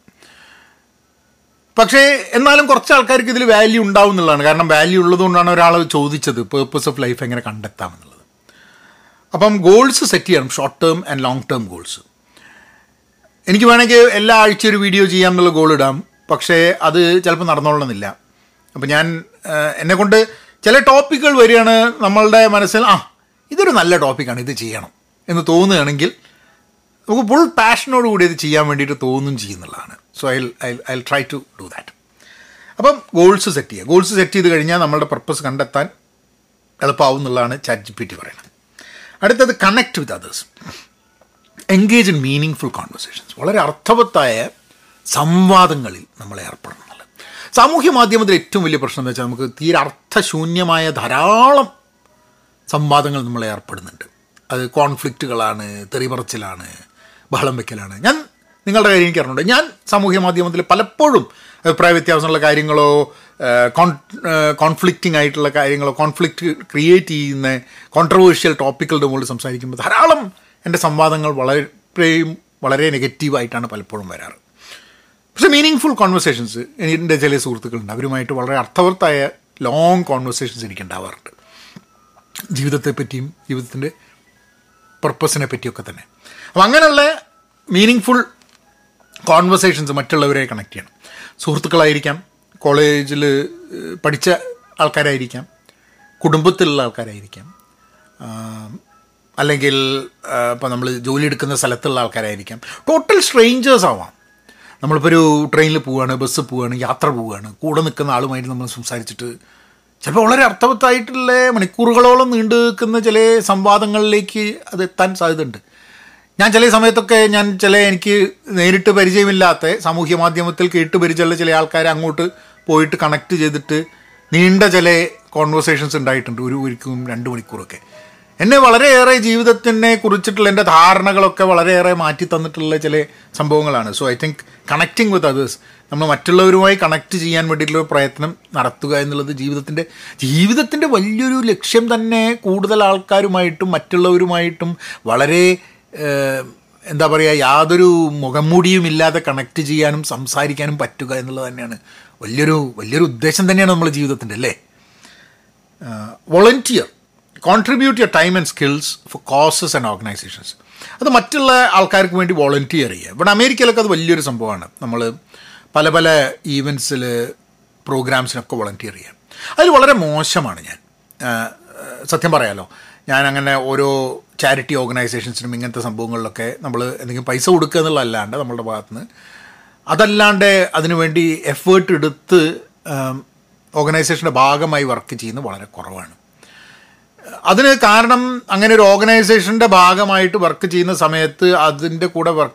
പക്ഷേ എന്നാലും കുറച്ച് ആൾക്കാർക്ക് ഇതിൽ വാല്യൂ ഉണ്ടാവും എന്നുള്ളതാണ് കാരണം വാല്യൂ ഉള്ളതുകൊണ്ടാണ് ഒരാൾ ചോദിച്ചത് പേർപ്പസ് ഓഫ് ലൈഫ് എങ്ങനെ കണ്ടെത്താം എന്നുള്ളത് അപ്പം ഗോൾസ് സെറ്റ് ചെയ്യണം short term and long term goals എനിക്ക് വേണമെങ്കിൽ എല്ലാ ആഴ്ച ഒരു വീഡിയോ ചെയ്യാം എന്നുള്ള ഗോൾ ഇടാം പക്ഷേ അത് ചിലപ്പോൾ നടന്നോളണമെന്നില്ല അപ്പം ഞാൻ എന്നെ കൊണ്ട് ചില ടോപ്പിക്കുകൾ വരികയാണ് നമ്മളുടെ മനസ്സിൽ ആ ഇതൊരു നല്ല ടോപ്പിക്കാണ് ഇത് ചെയ്യണം എന്ന് തോന്നുകയാണെങ്കിൽ നമുക്ക് ഫുൾ പാഷനോട് കൂടി ഇത് ചെയ്യാൻ വേണ്ടിയിട്ട് തോന്നും ചെയ്യുന്നുള്ളതാണ് so I I I try to do that അപ്പം ഗോൾസ് സെറ്റ് ചെയ്യുക ഗോൾസ് സെറ്റ് ചെയ്ത് കഴിഞ്ഞാൽ നമ്മളുടെ പർപ്പസ് കണ്ടെത്താൻ എളുപ്പമാവും എന്നുള്ളതാണ് ചാറ്റ് ജി പി ടി പറയുന്നത് അടുത്തത് connect with others engage in meaningful conversations വളരെ അർത്ഥവത്തായ സംവാദങ്ങളിൽ നമ്മൾ ഏർപ്പെടണം എന്നുള്ളത് സാമൂഹ്യ മാധ്യമത്തിൽ ഏറ്റവും വലിയ പ്രശ്നം എന്താ വെച്ചാൽ നമുക്ക് തീരെ അർത്ഥശൂന്യമായ ധാരാളം സംവാദങ്ങൾ നമ്മൾ ഏർപ്പെടുന്നുണ്ട് അത് കോൺഫ്ലിക്റ്റുകളാണ് തെറിപറച്ചിലാണ് ബഹളം വെക്കലാണ് ഞാൻ നിങ്ങളുടെ കാര്യം എനിക്ക് അറിഞ്ഞുണ്ട് ഞാൻ സാമൂഹ്യ മാധ്യമത്തിൽ പലപ്പോഴും അഭിപ്രായ വ്യത്യാസമുള്ള കാര്യങ്ങളോ കോൺ കോൺഫ്ലിക്റ്റിംഗ് ആയിട്ടുള്ള കാര്യങ്ങളോ കോൺഫ്ലിക്റ്റ് ക്രിയേറ്റ് ചെയ്യുന്ന കോൺട്രവേഴ്ഷ്യൽ ടോപ്പിക്കുകളുടെ മുകളിൽ സംസാരിക്കുമ്പോൾ ധാരാളം എൻ്റെ സംവാദങ്ങൾ വളരെയും വളരെ നെഗറ്റീവായിട്ടാണ് പലപ്പോഴും വരാറ് പക്ഷേ മീനിങ് ഫുൾ കോൺവെർസേഷൻസ് എൻ്റെ ചില സുഹൃത്തുക്കളുണ്ട് അവരുമായിട്ട് വളരെ അർത്ഥവത്തായ ലോങ് കോൺവെർസേഷൻസ് എനിക്ക് ഉണ്ടാവാറുണ്ട് ജീവിതത്തെ പറ്റിയും ജീവിതത്തിൻ്റെ പർപ്പസിനെ പറ്റിയൊക്കെ തന്നെ അപ്പം അങ്ങനെയുള്ള മീനിങ് ഫുൾ കോൺവെർസേഷൻസ് മറ്റുള്ളവരെ കണക്ട് ചെയ്യണം സുഹൃത്തുക്കളായിരിക്കാം കോളേജിൽ പഠിച്ച ആൾക്കാരായിരിക്കാം കുടുംബത്തിലുള്ള ആൾക്കാരായിരിക്കാം ആം, അല്ലെങ്കിൽ ഇപ്പോൾ നമ്മൾ ജോലി എടുക്കുന്ന സ്ഥലത്തുള്ള ആൾക്കാരായിരിക്കാം ടോട്ടൽ സ്ട്രേഞ്ചേഴ്സ് ആവാം നമ്മളിപ്പോൾ ഒരു ട്രെയിനിൽ പോവുകയാണ് ബസ് പോവുകയാണ് യാത്ര പോവുകയാണ് കൂടെ നിൽക്കുന്ന ആളുമായിട്ട് നമ്മൾ സംസാരിച്ചിട്ട് ചിലപ്പോൾ വളരെ അർത്ഥവത്തായിട്ടുള്ള മണിക്കൂറുകളോളം നീണ്ടു നിൽക്കുന്ന ചില സംവാദങ്ങളിലേക്ക് അത് എത്താൻ സാധ്യതയുണ്ട് ഞാൻ ചില സമയത്തൊക്കെ ഞാൻ ചില എനിക്ക് നേരിട്ട് പരിചയമില്ലാത്ത സാമൂഹ്യ മാധ്യമത്തിൽ കേട്ട് പരിചയമുള്ള ചില ആൾക്കാരെ അങ്ങോട്ട് പോയിട്ട് കണക്ട് ചെയ്തിട്ട് നീണ്ട ചില കോൺവെർസേഷൻസ് ഉണ്ടായിട്ടുണ്ട് ഒരു ഒരിക്കും രണ്ട് മണിക്കൂറൊക്കെ എന്നെ വളരെയേറെ ജീവിതത്തിനെ കുറിച്ചിട്ടുള്ള എൻ്റെ ധാരണകളൊക്കെ വളരെയേറെ മാറ്റി തന്നിട്ടുള്ള ചില സംഭവങ്ങളാണ് so I think connecting with others നമ്മൾ മറ്റുള്ളവരുമായി കണക്ട് ചെയ്യാൻ വേണ്ടിയിട്ടുള്ള ഒരു പ്രയത്നം നടത്തുക എന്നുള്ളത് ജീവിതത്തിൻ്റെ ജീവിതത്തിൻ്റെ വലിയൊരു ലക്ഷ്യം തന്നെ കൂടുതൽ ആൾക്കാരുമായിട്ടും മറ്റുള്ളവരുമായിട്ടും വളരെ ഏഹ്, എന്താ പറയുക യാതൊരു മുഖംമൂടിയും ഇല്ലാതെ കണക്ട് ചെയ്യാനും സംസാരിക്കാനും പറ്റുക എന്നുള്ളത് തന്നെയാണ് വലിയൊരു വലിയൊരു ഉദ്ദേശം തന്നെയാണ് നമ്മുടെ ജീവിതത്തിൻ്റെ അല്ലേ volunteer contribute your time and skills for causes and organisations അത് മറ്റുള്ള ആൾക്കാർക്ക് വേണ്ടി വോളണ്ടിയർ ചെയ്യുക ഇവിടെ അമേരിക്കയിലൊക്കെ അത് വലിയൊരു സംഭവമാണ് നമ്മൾ പല പല ഈവൻസിൽ പ്രോഗ്രാംസിനൊക്കെ വോളണ്ടിയർ ചെയ്യുക അതിൽ വളരെ മോശമാണ് ഞാൻ ആ, സത്യം പറയാലോ ഞാൻ അങ്ങനെ ഓരോ ചാരിറ്റി ഓർഗനൈസേഷൻസിനും ഇങ്ങനത്തെ സംഭവങ്ങളിലൊക്കെ നമ്മൾ എന്തെങ്കിലും പൈസ കൊടുക്കുക എന്നുള്ളതല്ലാണ്ട് നമ്മളുടെ ഭാഗത്തുനിന്ന് അതല്ലാണ്ട് അതിനുവേണ്ടി എഫേർട്ട് എടുത്ത് ഓർഗനൈസേഷൻ്റെ ഭാഗമായി വർക്ക് ചെയ്യുന്നത് വളരെ കുറവാണ് അതിന് കാരണം അങ്ങനെ ഒരു ഓർഗനൈസേഷൻ്റെ ഭാഗമായിട്ട് വർക്ക് ചെയ്യുന്ന സമയത്ത് അതിൻ്റെ കൂടെ വർക്ക്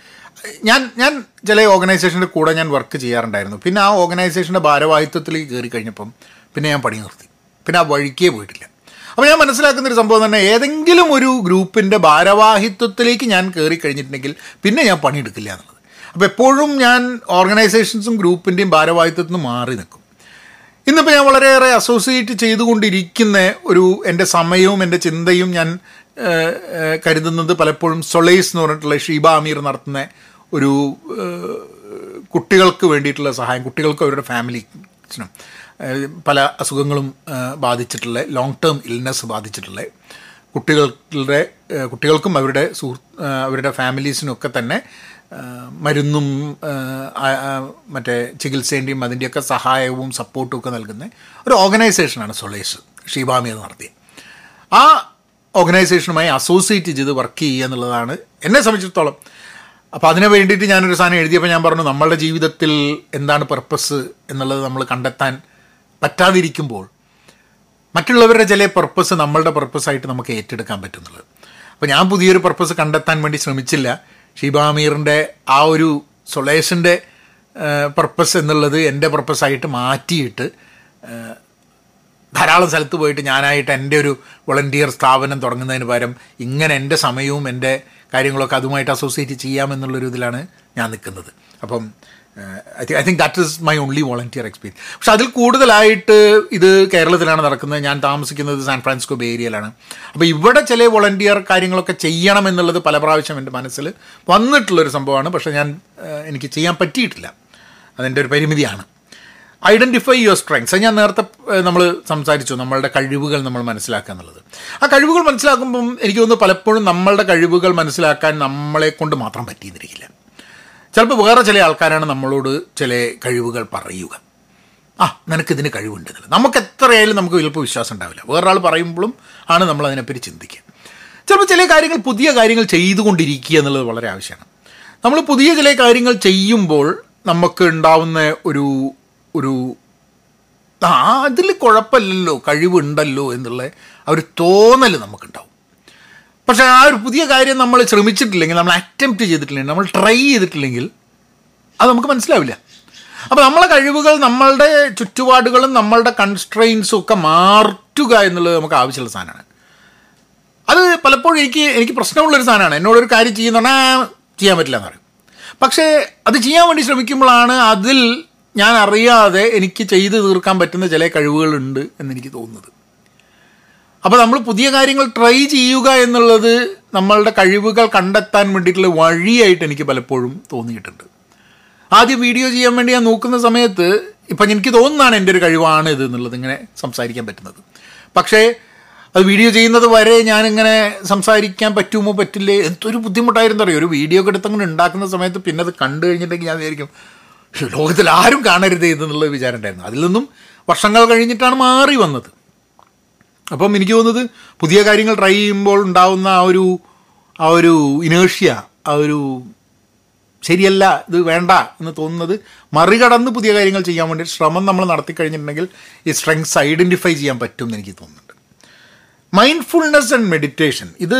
ഞാൻ ഞാൻ ചില ഓർഗനൈസേഷൻ്റെ കൂടെ ഞാൻ വർക്ക് ചെയ്യാറുണ്ടായിരുന്നു പിന്നെ ആ ഓർഗനൈസേഷൻ്റെ ഭാരവാഹിത്വത്തിലേക്ക് കയറി കഴിഞ്ഞപ്പം പിന്നെ ഞാൻ പണി നിർത്തി പിന്നെ ആ വഴിക്കേ പോയിട്ടില്ല അപ്പോൾ ഞാൻ മനസ്സിലാക്കുന്ന ഒരു സംഭവം തന്നെ ഏതെങ്കിലും ഒരു ഗ്രൂപ്പിൻ്റെ ഭാരവാഹിത്വത്തിലേക്ക് ഞാൻ കയറി കഴിഞ്ഞിട്ടുണ്ടെങ്കിൽ പിന്നെ ഞാൻ പണിയെടുക്കില്ല എന്നുള്ളത് അപ്പോൾ എപ്പോഴും ഞാൻ ഓർഗനൈസേഷൻസും ഗ്രൂപ്പിൻ്റെയും ഭാരവാഹിത്വത്തിൽ നിന്ന് മാറി നിൽക്കും ഇന്നിപ്പോൾ ഞാൻ വളരെയേറെ അസോസിയേറ്റ് ചെയ്തുകൊണ്ടിരിക്കുന്ന ഒരു എൻ്റെ സമയവും എൻ്റെ ചിന്തയും ഞാൻ ഏഹ്, ഏഹ്, കരുതുന്നത് പലപ്പോഴും സൊളൈസ് എന്ന് പറഞ്ഞിട്ടുള്ള ഷീബ അമീർ നടത്തുന്ന ഒരു ഏഹ്, കുട്ടികൾക്ക് വേണ്ടിയിട്ടുള്ള സഹായം കുട്ടികൾക്കും അവരുടെ ഫാമിലിസിനും ഏഹ്, പല അസുഖങ്ങളും ഏഹ്, ബാധിച്ചിട്ടുള്ള ലോങ് ടേം ഇൽനെസ് ബാധിച്ചിട്ടുള്ള കുട്ടികളുടെ ഏഹ്, കുട്ടികൾക്കും അവരുടെ സുഹൃത്ത് ഏഹ്, അവരുടെ ഫാമിലീസിനും ഒക്കെ തന്നെ ഏഹ്, മരുന്നും ഏഹ്, ആ- ആ മറ്റേ ചികിത്സേൻ്റെയും അതിൻ്റെയൊക്കെ സഹായവും സപ്പോർട്ടും ഒക്കെ നൽകുന്ന ഒരു ഓർഗനൈസേഷനാണ് സൊളേസ് ഷീബാമീർ നടത്തിയത് ആ ഓർഗനൈസേഷനുമായി അസോസിയേറ്റ് ചെയ്ത് വർക്ക് ചെയ്യുക എന്നുള്ളതാണ് എന്നെ സംബന്ധിച്ചിടത്തോളം അപ്പോൾ അതിന് വേണ്ടിയിട്ട് ഞാനൊരു സാധനം എഴുതിയപ്പോൾ ഞാൻ പറഞ്ഞു നമ്മളുടെ ജീവിതത്തിൽ എന്താണ് പർപ്പസ് എന്നുള്ളത് നമ്മൾ കണ്ടെത്താൻ പറ്റാതിരിക്കുമ്പോൾ മറ്റുള്ളവരുടെ ചില പർപ്പസ് നമ്മളുടെ പർപ്പസായിട്ട് നമുക്ക് ഏറ്റെടുക്കാൻ പറ്റുന്നുള്ളത് അപ്പോൾ ഞാൻ പുതിയൊരു പർപ്പസ് കണ്ടെത്താൻ വേണ്ടി ശ്രമിച്ചില്ല ഷീബാമീറിൻ്റെ ആ ഒരു സൊളേഷൻ്റെ പർപ്പസ് എന്നുള്ളത് എൻ്റെ പർപ്പസായിട്ട് മാറ്റിയിട്ട് ഏഹ്, ധാരാളം സ്ഥലത്ത് പോയിട്ട് ഞാനായിട്ട് എൻ്റെ ഒരു വോളണ്ടിയർ സ്ഥാപനം തുടങ്ങുന്നതിന് പകരം ഇങ്ങനെ എൻ്റെ സമയവും എൻ്റെ കാര്യങ്ങളൊക്കെ അതുമായിട്ട് അസോസിയേറ്റ് ചെയ്യാമെന്നുള്ളൊരു ഇതിലാണ് ഞാൻ നിൽക്കുന്നത് അപ്പം I think I think that is my only volunteer experience പക്ഷെ അതിൽ കൂടുതലായിട്ട് ഇത് കേരളത്തിലാണ് നടക്കുന്നത് ഞാൻ താമസിക്കുന്നത് സാൻ ഫ്രാൻസിസ്കോ ബേ ഏരിയയിലാണ് അപ്പോൾ ഇവിടെ ചില വോളണ്ടിയർ കാര്യങ്ങളൊക്കെ ചെയ്യണം എന്നുള്ളത് പല പ്രാവശ്യം എൻ്റെ മനസ്സിൽ വന്നിട്ടുള്ളൊരു സംഭവമാണ് പക്ഷേ ഞാൻ ഏഹ്, എനിക്ക് ചെയ്യാൻ പറ്റിയിട്ടില്ല അതിൻ്റെ ഒരു പരിമിതിയാണ് ഐഡൻറ്റിഫൈ യുവർ സ്ട്രെങ്സ് അത് ഞാൻ നേരത്തെ നമ്മൾ സംസാരിച്ചു നമ്മളുടെ കഴിവുകൾ നമ്മൾ മനസ്സിലാക്കുക എന്നുള്ളത് ആ കഴിവുകൾ മനസ്സിലാക്കുമ്പം എനിക്ക് തോന്നുന്നു പലപ്പോഴും നമ്മളുടെ കഴിവുകൾ മനസ്സിലാക്കാൻ നമ്മളെ കൊണ്ട് മാത്രം പറ്റിയെന്നിരിക്കില്ല ചിലപ്പോൾ വേറെ ചില ആൾക്കാരാണ് നമ്മളോട് ചില കഴിവുകൾ പറയുക ആ നിനക്കിതിന് കഴിവുണ്ട് എന്നുള്ളത് നമുക്ക് എത്രയായാലും നമുക്ക് ചിലപ്പോൾ വിശ്വാസം ഉണ്ടാവില്ല വേറൊരാൾ പറയുമ്പോഴും ആണ് നമ്മൾ അതിനെപ്പറ്റി ചിന്തിക്കുക ചിലപ്പോൾ ചില കാര്യങ്ങൾ പുതിയ കാര്യങ്ങൾ ചെയ്തുകൊണ്ടിരിക്കുക എന്നുള്ളത് വളരെ ആവശ്യമാണ് നമ്മൾ പുതിയ ചില കാര്യങ്ങൾ ചെയ്യുമ്പോൾ നമുക്ക് ഉണ്ടാവുന്ന ഒരു ഒരു ആ അതിൽ കുഴപ്പമില്ലല്ലോ കഴിവുണ്ടല്ലോ എന്നുള്ള ആ ഒരു തോന്നൽ നമുക്കുണ്ടാവും പക്ഷേ ആ ഒരു പുതിയ കാര്യം നമ്മൾ ശ്രമിച്ചിട്ടില്ലെങ്കിൽ നമ്മൾ അറ്റംപ്റ്റ് ചെയ്തിട്ടില്ലെങ്കിൽ നമ്മൾ ട്രൈ ചെയ്തിട്ടില്ലെങ്കിൽ അത് നമുക്ക് മനസ്സിലാവില്ല അപ്പോൾ നമ്മളെ കഴിവുകൾ നമ്മളുടെ ചുറ്റുപാടുകളും നമ്മളുടെ കൺസ്ട്രെയിൻസും ഒക്കെ മാറ്റുക എന്നുള്ളത് നമുക്ക് ആവശ്യമുള്ള സാധനമാണ് അത് പലപ്പോഴും എനിക്ക് എനിക്ക് പ്രശ്നമുള്ളൊരു സാധനമാണ് എന്നോടൊരു കാര്യം ചെയ്യുന്ന ചെയ്യാൻ പറ്റില്ല എന്ന് പറയും പക്ഷേ അത് ചെയ്യാൻ വേണ്ടി ശ്രമിക്കുമ്പോഴാണ് അതിൽ ഞാൻ അറിയാതെ എനിക്ക് ചെയ്തു തീർക്കാൻ പറ്റുന്ന ചില കഴിവുകളുണ്ട് എന്നെനിക്ക് തോന്നുന്നത് അപ്പോൾ നമ്മൾ പുതിയ കാര്യങ്ങൾ ട്രൈ ചെയ്യുക എന്നുള്ളത് നമ്മളുടെ കഴിവുകൾ കണ്ടെത്താൻ വേണ്ടിയിട്ടുള്ള വഴിയായിട്ട് എനിക്ക് പലപ്പോഴും തോന്നിയിട്ടുണ്ട് ആദ്യം വീഡിയോ ചെയ്യാൻ വേണ്ടി ഞാൻ നോക്കുന്ന സമയത്ത് ഇപ്പം എനിക്ക് തോന്നുന്നതാണ് എൻ്റെ ഒരു കഴിവാണ് ഇത് എന്നുള്ളത് ഇങ്ങനെ സംസാരിക്കാൻ പറ്റുന്നത് പക്ഷേ അത് വീഡിയോ ചെയ്യുന്നത് വരെ ഞാനിങ്ങനെ സംസാരിക്കാൻ പറ്റുമോ പറ്റില്ലേ എന്തൊരു ബുദ്ധിമുട്ടായിരുന്നു അറിയോ ഒരു വീഡിയോ ഒക്കെ എടുത്തങ്ങനെ ഉണ്ടാക്കുന്ന സമയത്ത് പിന്നെ അത് കണ്ടു കഴിഞ്ഞിട്ടുണ്ടെങ്കിൽ ഞാൻ വിചാരിക്കും "ശ്ശോ, ലോകത്തിൽ ആരും കാണരുത് ഇതെന്നുള്ള വിചാരം ഉണ്ടായിരുന്നു അതിൽ നിന്നും വർഷങ്ങൾ കഴിഞ്ഞിട്ടാണ് മാറി വന്നത് അപ്പം എനിക്ക് തോന്നുന്നത് പുതിയ കാര്യങ്ങൾ ട്രൈ ചെയ്യുമ്പോൾ ഉണ്ടാവുന്ന ആ ഒരു ആ ഒരു ഇനേഷ്യ ആ ഒരു ശരിയല്ല ഇത് വേണ്ട എന്ന് തോന്നുന്നത് മറികടന്ന് പുതിയ കാര്യങ്ങൾ ചെയ്യാൻ വേണ്ടി ശ്രമം നമ്മൾ നടത്തി കഴിഞ്ഞിട്ടുണ്ടെങ്കിൽ ഈ സ്ട്രെങ്സ് ഐഡൻറ്റിഫൈ ചെയ്യാൻ പറ്റും എന്ന് എനിക്ക് തോന്നുന്നുണ്ട് മൈൻഡ്ഫുൾനെസ് ആൻഡ് മെഡിറ്റേഷൻ ഇത്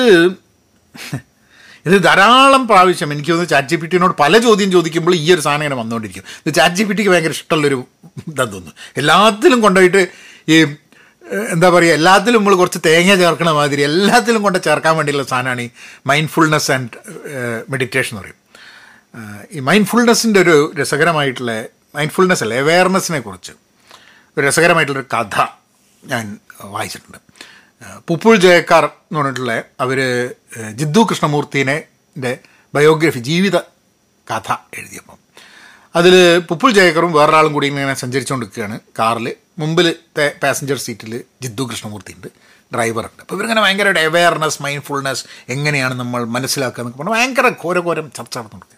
ഇത് ധാരാളം പ്രാവശ്യം എനിക്ക് തോന്നുന്നു ചാറ്റ് ജി പി ടിനോട് പല ചോദ്യം ചോദിക്കുമ്പോൾ ഈ ഒരു സാധനം ഇങ്ങനെ വന്നുകൊണ്ടിരിക്കും ഇത് ചാറ്റ് ജി പി ടിക്ക് ഭയങ്കര ഇഷ്ടമുള്ളൊരു ഇതാന്ന് തോന്നുന്നു എല്ലാത്തിലും കൊണ്ടുപോയിട്ട് ഈ ഏഹ്, എന്താ പറയുക എല്ലാത്തിലും നമ്മൾ കുറച്ച് തേങ്ങ ചേർക്കണ മാതിരി എല്ലാത്തിലും കൊണ്ട് ചേർക്കാൻ വേണ്ടിയുള്ള സാധനമാണ് ഈ മൈൻഡ്ഫുൾനെസ് ആൻഡ് മെഡിറ്റേഷൻ എന്ന് പറയും ഏഹ്, ഈ മൈൻഡ്ഫുൾനെസ്സിൻ്റെ ഒരു രസകരമായിട്ടുള്ള മൈൻഡ്ഫുൾനെസ് അല്ല അവെയർനെസ്സിനെ കുറിച്ച് ഒരു രസകരമായിട്ടുള്ളൊരു കഥ ഞാൻ വായിച്ചിട്ടുണ്ട് ഏഹ് പുപ്പുൾ ജയക്കാർ എന്ന് പറഞ്ഞിട്ടുള്ള അവർ ജിദ്ദു കൃഷ്ണമൂർത്തിനെ ൻ്റെ ബയോഗ്രഫി ജീവിത കഥ എഴുതിയപ്പം അതിൽ പുപ്പുൾ ജയക്കറും വേറൊരാളും കൂടി ഇങ്ങനെ സഞ്ചരിച്ചുകൊണ്ടിരിക്കുകയാണ് കാറിൽ മുമ്പിലത്തെ പാസഞ്ചർ സീറ്റിൽ ജിദ്ദു കൃഷ്ണമൂർത്തി ഉണ്ട് ഡ്രൈവറുണ്ട് അപ്പോൾ ഇവരിങ്ങനെ ഭയങ്കര അവെയർനെസ് മൈൻഡ്ഫുൾനെസ് എങ്ങനെയാണ് നമ്മൾ മനസ്സിലാക്കുക എന്നൊക്കെ പറഞ്ഞാൽ ഭയങ്കര ഘോരഘോരം ചർച്ച നടന്നുകൊടുക്കുക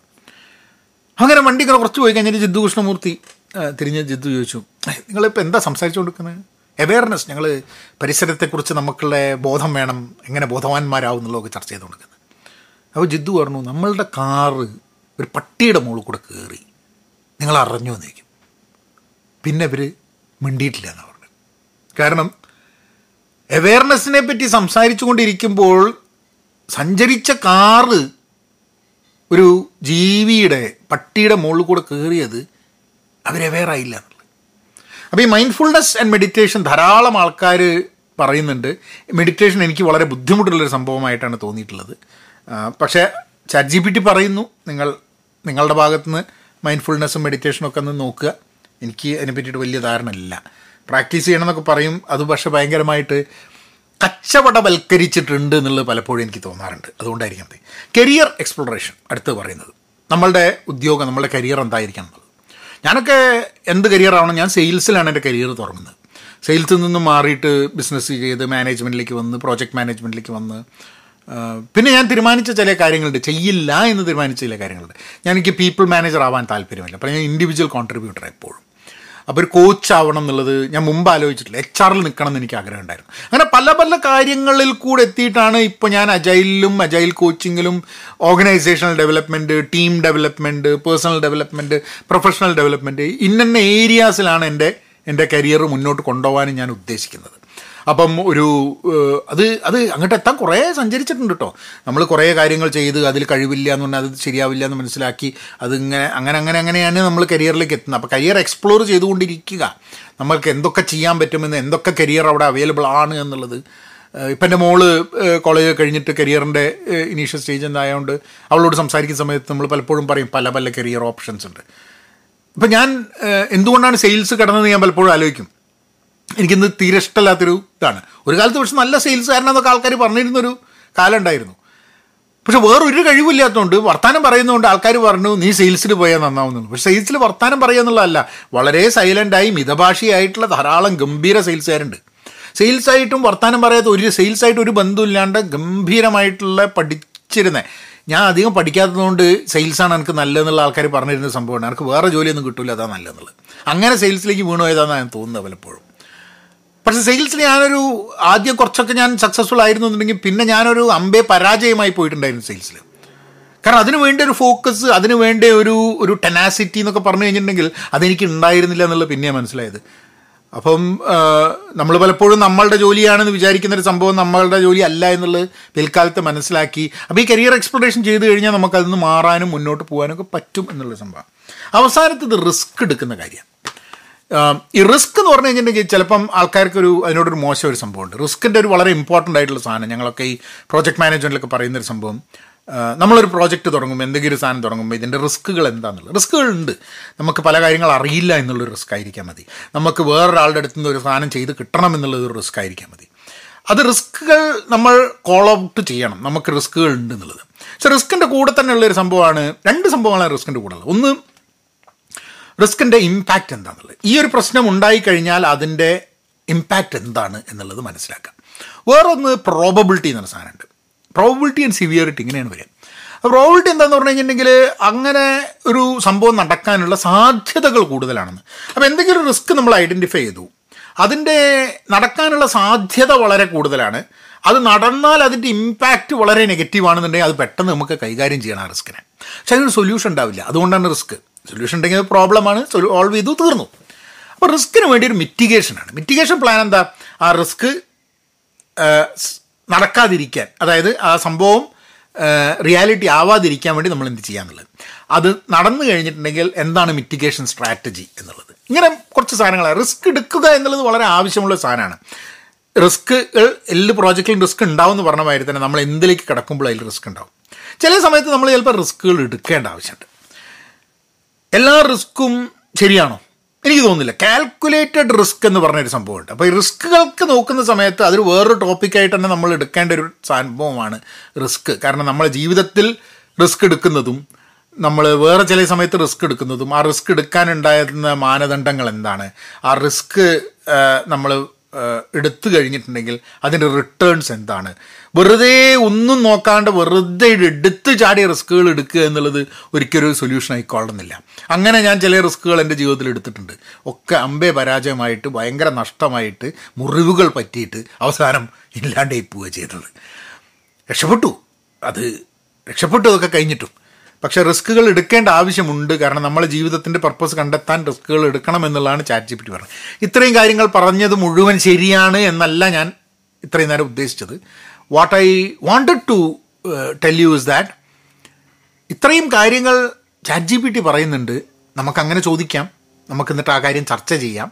അങ്ങനെ വണ്ടി ഇങ്ങനെ കുറച്ച് പോയി കഴിഞ്ഞിട്ട് ജിദ്ദു കൃഷ്ണമൂർത്തി ആ, തിരിഞ്ഞ് ജിദ്ദു ചോദിച്ചു "ഏയ്, നിങ്ങളിപ്പോൾ എന്താ സംസാരിച്ചുകൊണ്ടിരിക്കുന്നത് അവെയർനെസ് ഞങ്ങൾ പരിസരത്തെക്കുറിച്ച് നമുക്കുള്ള ബോധം വേണം എങ്ങനെ ബോധവാന്മാരാവും എന്നുള്ളതൊക്കെ ചർച്ച ചെയ്തുകൊണ്ടിരിക്കുന്നത് അപ്പോൾ ജിദ്ദു പറഞ്ഞു നമ്മളുടെ കാറ് ഒരു പട്ടിയുടെ മുകളിൽ കൂടെ കയറി നിങ്ങൾ അറിഞ്ഞു എന്ന് ചോദിക്കും പിന്നെ ഇവർ മിണ്ടിയിട്ടില്ല എന്നാണ് പറഞ്ഞത് കാരണം അവെയർനെസ്സിനെ പറ്റി സംസാരിച്ചു കൊണ്ടിരിക്കുമ്പോൾ സഞ്ചരിച്ച കാറ് ഒരു ജീവിയുടെ പട്ടിയുടെ മുകളിൽ കൂടെ കയറിയത് അവരവെയറായില്ല എന്നുള്ളത് അപ്പോൾ ഈ മൈൻഡ്ഫുൾനെസ് ആൻഡ് മെഡിറ്റേഷൻ ധാരാളം ആൾക്കാർ പറയുന്നുണ്ട് മെഡിറ്റേഷൻ എനിക്ക് വളരെ ബുദ്ധിമുട്ടുള്ളൊരു സംഭവമായിട്ടാണ് തോന്നിയിട്ടുള്ളത് ആ, പക്ഷേ ചാറ്റ് ജി പി ടി പറയുന്നു നിങ്ങൾ നിങ്ങളുടെ ഭാഗത്തുനിന്ന് മൈൻഡ്ഫുൾനെസ്സും മെഡിറ്റേഷനും ഒക്കെ ഒന്ന് നോക്കുക എനിക്ക് അതിനെ പറ്റിയിട്ട് വലിയ ധാരണ ഇല്ല പ്രാക്ടീസ് ചെയ്യണമെന്നൊക്കെ പറയും അത് പക്ഷേ ഭയങ്കരമായിട്ട് കച്ചവടവൽക്കരിച്ചിട്ടുണ്ട് എന്നുള്ളത് പലപ്പോഴും എനിക്ക് തോന്നാറുണ്ട് അതുകൊണ്ടായിരിക്കും അത് കരിയർ എക്സ്പ്ലോറേഷൻ അടുത്ത് പറയുന്നത് നമ്മളുടെ ഉദ്യോഗം നമ്മളുടെ കരിയർ എന്തായിരിക്കണം എന്നുള്ളത് ഞാനൊക്കെ എന്ത് കരിയർ ആവണം ഞാൻ സെയിൽസിലാണ് എൻ്റെ കരിയർ തുടങ്ങുന്നത് സെയിൽസിൽ നിന്നും മാറിയിട്ട് ബിസിനസ് ചെയ്ത് മാനേജ്മെൻറ്റിലേക്ക് വന്ന് പ്രോജക്റ്റ് മാനേജ്മെൻറ്റിലേക്ക് വന്ന് ആ, പിന്നെ ഞാൻ തീരുമാനിച്ച ചില കാര്യങ്ങളുണ്ട് ചെയ്യില്ല എന്ന് തീരുമാനിച്ച ചില കാര്യങ്ങളുണ്ട് ഞാൻ എനിക്ക് പീപ്പിൾ മാനേജർ ആവാൻ താല്പര്യമില്ല അപ്പോൾ ഞാൻ ഇൻഡിവിജ്വൽ കോൺട്രിബ്യൂട്ടർ എപ്പോഴും അപ്പോൾ ഒരു കോച്ച് ആവണം എന്നുള്ളത് ഞാൻ മുമ്പ് ആലോചിച്ചിട്ടില്ല എച്ച് ആറിൽ നിൽക്കണം എന്ന് എനിക്ക് ആഗ്രഹം ഉണ്ടായിരുന്നു അങ്ങനെ പല പല കാര്യങ്ങളിൽ കൂടെ എത്തിയിട്ടാണ് ഇപ്പോൾ ഞാൻ അജൈലിലും അജൈൽ കോച്ചിങ്ങിലും organisational development team development personal development professional development ഇന്ന ഏരിയാസിലാണ് എൻ്റെ എൻ്റെ കരിയർ മുന്നോട്ട് കൊണ്ടുപോകാനും ഞാൻ ഉദ്ദേശിക്കുന്നത് അപ്പം ഒരു ഏഹ്, അത് അത് അങ്ങോട്ട് എത്താൻ കുറേ സഞ്ചരിച്ചിട്ടുണ്ട് കേട്ടോ നമ്മൾ കുറേ കാര്യങ്ങൾ ചെയ്ത് അതിൽ കഴിവില്ല എന്ന് പറഞ്ഞാൽ അത് ശരിയാവില്ല എന്ന് മനസ്സിലാക്കി അതിങ്ങനെ അങ്ങനെ അങ്ങനെ അങ്ങനെയാണ് നമ്മൾ കരിയറിലേക്ക് എത്തുന്നത് അപ്പോൾ കരിയർ എക്സ്പ്ലോർ ചെയ്തുകൊണ്ടിരിക്കുക നമ്മൾക്ക് എന്തൊക്കെ ചെയ്യാൻ പറ്റുമെന്ന് എന്തൊക്കെ കരിയർ അവിടെ അവൈലബിൾ ആണ് എന്നുള്ളത് ഏഹ്, ഇപ്പം എൻ്റെ മോള് കോളേജ് കഴിഞ്ഞിട്ട് കരിയറിൻ്റെ ഇനീഷ്യൽ സ്റ്റേജ് എന്തായതുകൊണ്ട് അവളോട് സംസാരിക്കുന്ന സമയത്ത് നമ്മൾ പലപ്പോഴും പറയും പല പല കരിയർ ഓപ്ഷൻസ് ഉണ്ട് ഇപ്പം ഞാൻ ഏഹ്, എന്തുകൊണ്ടാണ് സെയിൽസ് കിടന്നത് ഞാൻ പലപ്പോഴും ആലോചിക്കും എനിക്കിന്ന് തീരെ ഇഷ്ടമില്ലാത്തൊരു ഇതാണ് ഒരു കാലത്ത് പക്ഷെ നല്ല സെയിൽസുകാരനെന്നൊക്കെ ആൾക്കാർ പറഞ്ഞിരുന്നൊരു കാലം ഉണ്ടായിരുന്നു പക്ഷെ വേറൊരു കഴിവില്ലാത്തതുകൊണ്ട് വർത്തമാനം പറയുന്നതുകൊണ്ട് ആൾക്കാർ പറഞ്ഞു നീ സെയിൽസിൽ പോയാൽ നന്നാവുന്നു പക്ഷെ സെയിൽസിൽ വർത്തമാനം പറയുക എന്നുള്ളതല്ല വളരെ സൈലൻ്റായി മിതഭാഷയായിട്ടുള്ള ധാരാളം ഗംഭീര സെയിൽസുകാരുണ്ട് സെയിൽസ് ആയിട്ടും വർത്തമാനം പറയാത്ത ഒരു സെയിൽസ് ആയിട്ട് ഒരു ബന്ധമില്ലാണ്ട് ഗംഭീരമായിട്ടുള്ള പഠിച്ചിരുന്നത് ഞാൻ അധികം പഠിക്കാത്തതുകൊണ്ട് സെയിൽസാണ് എനിക്ക് നല്ലതെന്നുള്ള ആൾക്കാർ പറഞ്ഞിരുന്ന സംഭവമാണ് എനിക്ക് വേറെ ജോലിയൊന്നും കിട്ടില്ല അതാണ് നല്ലതെന്നുള്ളത് അങ്ങനെ സെയിൽസിലേക്ക് വീണു പോയതാണെന്ന് ഞാൻ തോന്നുന്നത് പലപ്പോഴും പക്ഷേ സെയിൽസിൽ ഞാനൊരു ആദ്യം കുറച്ചൊക്കെ ഞാൻ സക്സസ്ഫുൾ ആയിരുന്നു എന്നുണ്ടെങ്കിൽ പിന്നെ ഞാനൊരു അമ്പേ പരാജയമായി പോയിട്ടുണ്ടായിരുന്നു സെയിൽസിൽ കാരണം അതിന് വേണ്ട ഒരു ഫോക്കസ് അതിന് വേണ്ട ഒരു ഒരു ടെനാസിറ്റി എന്നൊക്കെ പറഞ്ഞു കഴിഞ്ഞിട്ടുണ്ടെങ്കിൽ അതെനിക്ക് ഉണ്ടായിരുന്നില്ല എന്നുള്ളത് പിന്നെ മനസ്സിലായത് അപ്പം നമ്മൾ പലപ്പോഴും നമ്മളുടെ ജോലിയാണെന്ന് വിചാരിക്കുന്ന ഒരു സംഭവം നമ്മളുടെ ജോലി അല്ല എന്നുള്ളത് പിൽക്കാലത്ത് മനസ്സിലാക്കി അപ്പോൾ ഈ കരിയർ എക്സ്പ്ലോറേഷൻ ചെയ്ത് കഴിഞ്ഞാൽ നമുക്ക് അതിൽ നിന്ന് മാറാനും മുന്നോട്ട് പോകാനും ഒക്കെ പറ്റും എന്നുള്ള സംഭവം അവസാനത്ത് ഇത് റിസ്ക് എടുക്കുന്ന കാര്യമാണ് ആം, ഈ റിസ്ക് എന്ന് പറഞ്ഞു കഴിഞ്ഞിട്ടുണ്ടെങ്കിൽ ചിലപ്പം ആൾക്കാർക്കൊരു അതിനോടൊരു മോശം ഒരു സംഭവമുണ്ട് റിസ്കിൻ്റെ ഒരു വളരെ ഇമ്പോർട്ടൻ്റ് ആയിട്ടുള്ള സാധനം ഞങ്ങളൊക്കെ ഈ പ്രോജക്റ്റ് മാനേജ്മെൻറ്റിലൊക്കെ പറയുന്നൊരു സംഭവം ആ, നമ്മളൊരു പ്രോജക്റ്റ് തുടങ്ങും എന്തെങ്കിലും ഒരു സാധനം തുടങ്ങുമ്പോൾ ഇതിൻ്റെ റിസ്ക്കുകൾ എന്താണെന്നുള്ളത് റിസ്ക്കുകളുണ്ട് നമുക്ക് പല കാര്യങ്ങൾ അറിയില്ല എന്നുള്ളൊരു റിസ്ക് ആയിരിക്കാൻ മതി നമുക്ക് വേറൊരാളുടെ അടുത്ത് നിന്ന് ഒരു സാധനം ചെയ്ത് കിട്ടണം എന്നുള്ളത് ഒരു റിസ്ക് ആയിരിക്കാൻ മതി അത് റിസ്ക്കുകൾ നമ്മൾ കോൾ ഔട്ട് ചെയ്യണം നമുക്ക് റിസ്ക്കുകൾ ഉണ്ട് എന്നുള്ളത് പക്ഷേ റിസ്കിൻ്റെ കൂടെ തന്നെ ഉള്ളൊരു സംഭവമാണ് രണ്ട് സംഭവങ്ങളാണ് റിസ്കിൻ്റെ കൂടെ ഉള്ളത് ഒന്ന് റിസ്കിൻ്റെ ഇമ്പാക്റ്റ് എന്താണെന്നുള്ളത് ഈ ഒരു പ്രശ്നം ഉണ്ടായിക്കഴിഞ്ഞാൽ അതിൻ്റെ ഇമ്പാക്റ്റ് എന്താണ് എന്നുള്ളത് മനസ്സിലാക്കാം വേറൊന്ന് പ്രോബബിലിറ്റി എന്നൊരു സാധനമുണ്ട് പ്രോബിലിറ്റി ആൻഡ് സിവിയറിറ്റി ഇങ്ങനെയാണ് വരിക പ്രോബിലിറ്റി എന്താന്ന് പറഞ്ഞു കഴിഞ്ഞിട്ടുണ്ടെങ്കിൽ അങ്ങനെ ഒരു സംഭവം നടക്കാനുള്ള സാധ്യതകൾ കൂടുതലാണെന്ന് അപ്പോൾ എന്തെങ്കിലും റിസ്ക് നമ്മൾ ഐഡൻറ്റിഫൈ ചെയ്തു അതിൻ്റെ നടക്കാനുള്ള സാധ്യത വളരെ കൂടുതലാണ് അത് നടന്നാൽ അതിൻ്റെ ഇമ്പാക്റ്റ് വളരെ നെഗറ്റീവ് ആണെന്നുണ്ടെങ്കിൽ അത് പെട്ടെന്ന് നമുക്ക് കൈകാര്യം ചെയ്യണം ആ റിസ്കിനെ പക്ഷെ അതിനൊരു സൊല്യൂഷൻ ഉണ്ടാവില്ല അതുകൊണ്ടാണ് റിസ്ക് സൊല്യൂഷൻ ഉണ്ടെങ്കിൽ പ്രോബ്ലമാണ് സോൾവ് ചെയ്തു തീർന്നു അപ്പോൾ റിസ്കിന് വേണ്ടി ഒരു മിറ്റിഗേഷനാണ് മിറ്റിഗേഷൻ പ്ലാൻ എന്താ ആ റിസ്ക് നടക്കാതിരിക്കാൻ അതായത് ആ സംഭവം റിയാലിറ്റി ആവാതിരിക്കാൻ വേണ്ടി നമ്മൾ എന്ത് ചെയ്യാന്നുള്ളത് അത് നടന്നു കഴിഞ്ഞിട്ടുണ്ടെങ്കിൽ എന്താണ് മിറ്റിഗേഷൻ സ്ട്രാറ്റജി എന്നുള്ളത് ഇങ്ങനെ കുറച്ച് സാധനങ്ങളാണ് റിസ്ക് എടുക്കുക എന്നുള്ളത് വളരെ ആവശ്യമുള്ള സാധനമാണ് റിസ്ക്കുകൾ എല്ലാ പ്രോജക്റ്റിലും റിസ്ക് ഉണ്ടാവും എന്ന് പറഞ്ഞ മാതിരി തന്നെ നമ്മൾ എന്തിലേക്ക് കിടക്കുമ്പോൾ അതിൽ റിസ്ക് ഉണ്ടാവും ചില സമയത്ത് നമ്മൾ ചിലപ്പോൾ റിസ്ക്കുകൾ എടുക്കേണ്ട ആവശ്യമുണ്ട് എല്ലാ റിസ്ക്കും ശരിയാണോ എനിക്ക് തോന്നുന്നില്ല കാൽക്കുലേറ്റഡ് റിസ്ക് എന്ന് പറഞ്ഞൊരു സംഭവമുണ്ട് അപ്പോൾ ഈ റിസ്ക്കുകൾക്ക് നോക്കുന്ന സമയത്ത് അതൊരു വേറൊരു ടോപ്പിക്കായിട്ട് തന്നെ നമ്മൾ എടുക്കേണ്ട ഒരു സംഭവമാണ് റിസ്ക് കാരണം നമ്മളെ ജീവിതത്തിൽ റിസ്ക് എടുക്കുന്നതും നമ്മൾ വേറെ ചില സമയത്ത് റിസ്ക് എടുക്കുന്നതും ആ റിസ്ക് എടുക്കാനുണ്ടായിരുന്ന മാനദണ്ഡങ്ങൾ എന്താണ് ആ റിസ്ക് നമ്മൾ എടുത്തു കഴിഞ്ഞിട്ടുണ്ടെങ്കിൽ അതിൻ്റെ റിട്ടേൺസ് എന്താണ് വെറുതെ ഒന്നും നോക്കാണ്ട് വെറുതെ എടുത്ത് ചാടിയ റിസ്ക്കുകൾ എടുക്കുക എന്നുള്ളത് ഒരിക്കലും സൊല്യൂഷൻ ആയിക്കൊള്ളുന്നില്ല അങ്ങനെ ഞാൻ ചില റിസ്ക്കുകൾ എൻ്റെ ജീവിതത്തിൽ എടുത്തിട്ടുണ്ട് ഒക്കെ അമ്പേ പരാജയമായിട്ട് ഭയങ്കര നഷ്ടമായിട്ട് മുറിവുകൾ പറ്റിയിട്ട് അവസാനം ഇല്ലാണ്ടായി പോവുക ചെയ്തത് രക്ഷപ്പെട്ടു അത് രക്ഷപ്പെട്ടു അതൊക്കെ കഴിഞ്ഞിട്ടും പക്ഷേ റിസ്ക്കുകൾ എടുക്കേണ്ട ആവശ്യമുണ്ട് കാരണം നമ്മളെ ജീവിതത്തിൻ്റെ പർപ്പസ് കണ്ടെത്താൻ റിസ്ക്കുകൾ എടുക്കണം എന്നുള്ളതാണ് ചാറ്റ് ജി പി ടി പറഞ്ഞത് ഇത്രയും കാര്യങ്ങൾ പറഞ്ഞത് മുഴുവൻ ശരിയാണ് എന്നല്ല ഞാൻ ഇത്രയും നേരം ഉദ്ദേശിച്ചത് what I wanted to tell you is that ഇത്രയും കാര്യങ്ങൾ ചാറ്റ് ജി പി ടി പറയുന്നുണ്ട് നമുക്കങ്ങനെ ചോദിക്കാം നമുക്ക് എന്നിട്ട് ആ കാര്യം ചർച്ച ചെയ്യാം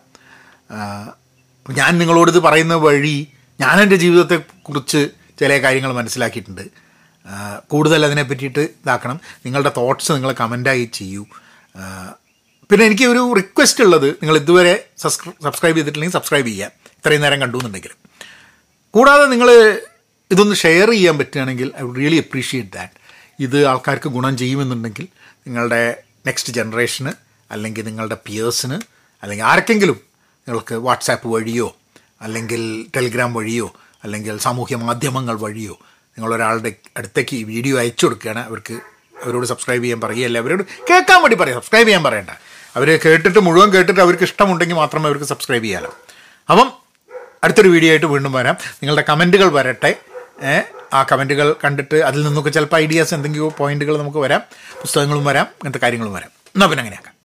ഞാൻ നിങ്ങളോടിത് പറയുന്ന വഴി ഞാൻ എൻ്റെ ജീവിതത്തെക്കുറിച്ച് ചില കാര്യങ്ങൾ മനസ്സിലാക്കിയിട്ടുണ്ട് കൂടുതൽ അതിനെ പറ്റിയിട്ട് ഇതാക്കണം നിങ്ങളുടെ തോട്ട്സ് നിങ്ങൾ കമൻ്റായി ചെയ്യൂ പിന്നെ എനിക്ക് ഒരു റിക്വസ്റ്റ് ഉള്ളത് നിങ്ങൾ ഇതുവരെ സബ്സ്ക്രൈബ് ചെയ്തിട്ടില്ലെങ്കിൽ സബ്സ്ക്രൈബ് ചെയ്യാം ഇത്രയും നേരം കണ്ടു എന്നുണ്ടെങ്കിൽ കൂടാതെ നിങ്ങൾ ഇതൊന്ന് ഷെയർ ചെയ്യാൻ പറ്റുകയാണെങ്കിൽ I would really appreciate that ഇത് ആൾക്കാർക്ക് ഗുണം ചെയ്യുമെന്നുണ്ടെങ്കിൽ നിങ്ങളുടെ നെക്സ്റ്റ് ജനറേഷന് അല്ലെങ്കിൽ നിങ്ങളുടെ പിയേഴ്സിന് അല്ലെങ്കിൽ ആർക്കെങ്കിലും നിങ്ങൾക്ക് വാട്സാപ്പ് വഴിയോ അല്ലെങ്കിൽ ടെലിഗ്രാം വഴിയോ അല്ലെങ്കിൽ സാമൂഹ്യ മാധ്യമങ്ങൾ വഴിയോ നിങ്ങളൊരാളുടെ അടുത്തേക്ക് ഈ വീഡിയോ അയച്ചു കൊടുക്കുകയാണ് അവർക്ക് അവരോട് സബ്സ്ക്രൈബ് ചെയ്യാൻ പറയുകയല്ല അവരോട് കേൾക്കാൻ വേണ്ടി പറയാം സബ്സ്ക്രൈബ് ചെയ്യാൻ പറയണ്ട അവർ കേട്ടിട്ട് മുഴുവൻ കേട്ടിട്ട് അവർക്ക് ഇഷ്ടമുണ്ടെങ്കിൽ മാത്രമേ അവർക്ക് സബ്സ്ക്രൈബ് ചെയ്യാലോ അപ്പം അടുത്തൊരു വീഡിയോ ആയിട്ട് വീണ്ടും വരാം നിങ്ങളുടെ കമൻറ്റുകൾ വരട്ടെ ആ കമൻറ്റുകൾ കണ്ടിട്ട് അതിൽ നിന്നൊക്കെ ചിലപ്പോൾ ഐഡിയാസ് എന്തെങ്കിലും പോയിന്റുകൾ നമുക്ക് വരാം പുസ്തകങ്ങളും വരാം അങ്ങനത്തെ കാര്യങ്ങളും വരാം എന്നാൽ പിന്നെ അങ്ങനെയാക്കാം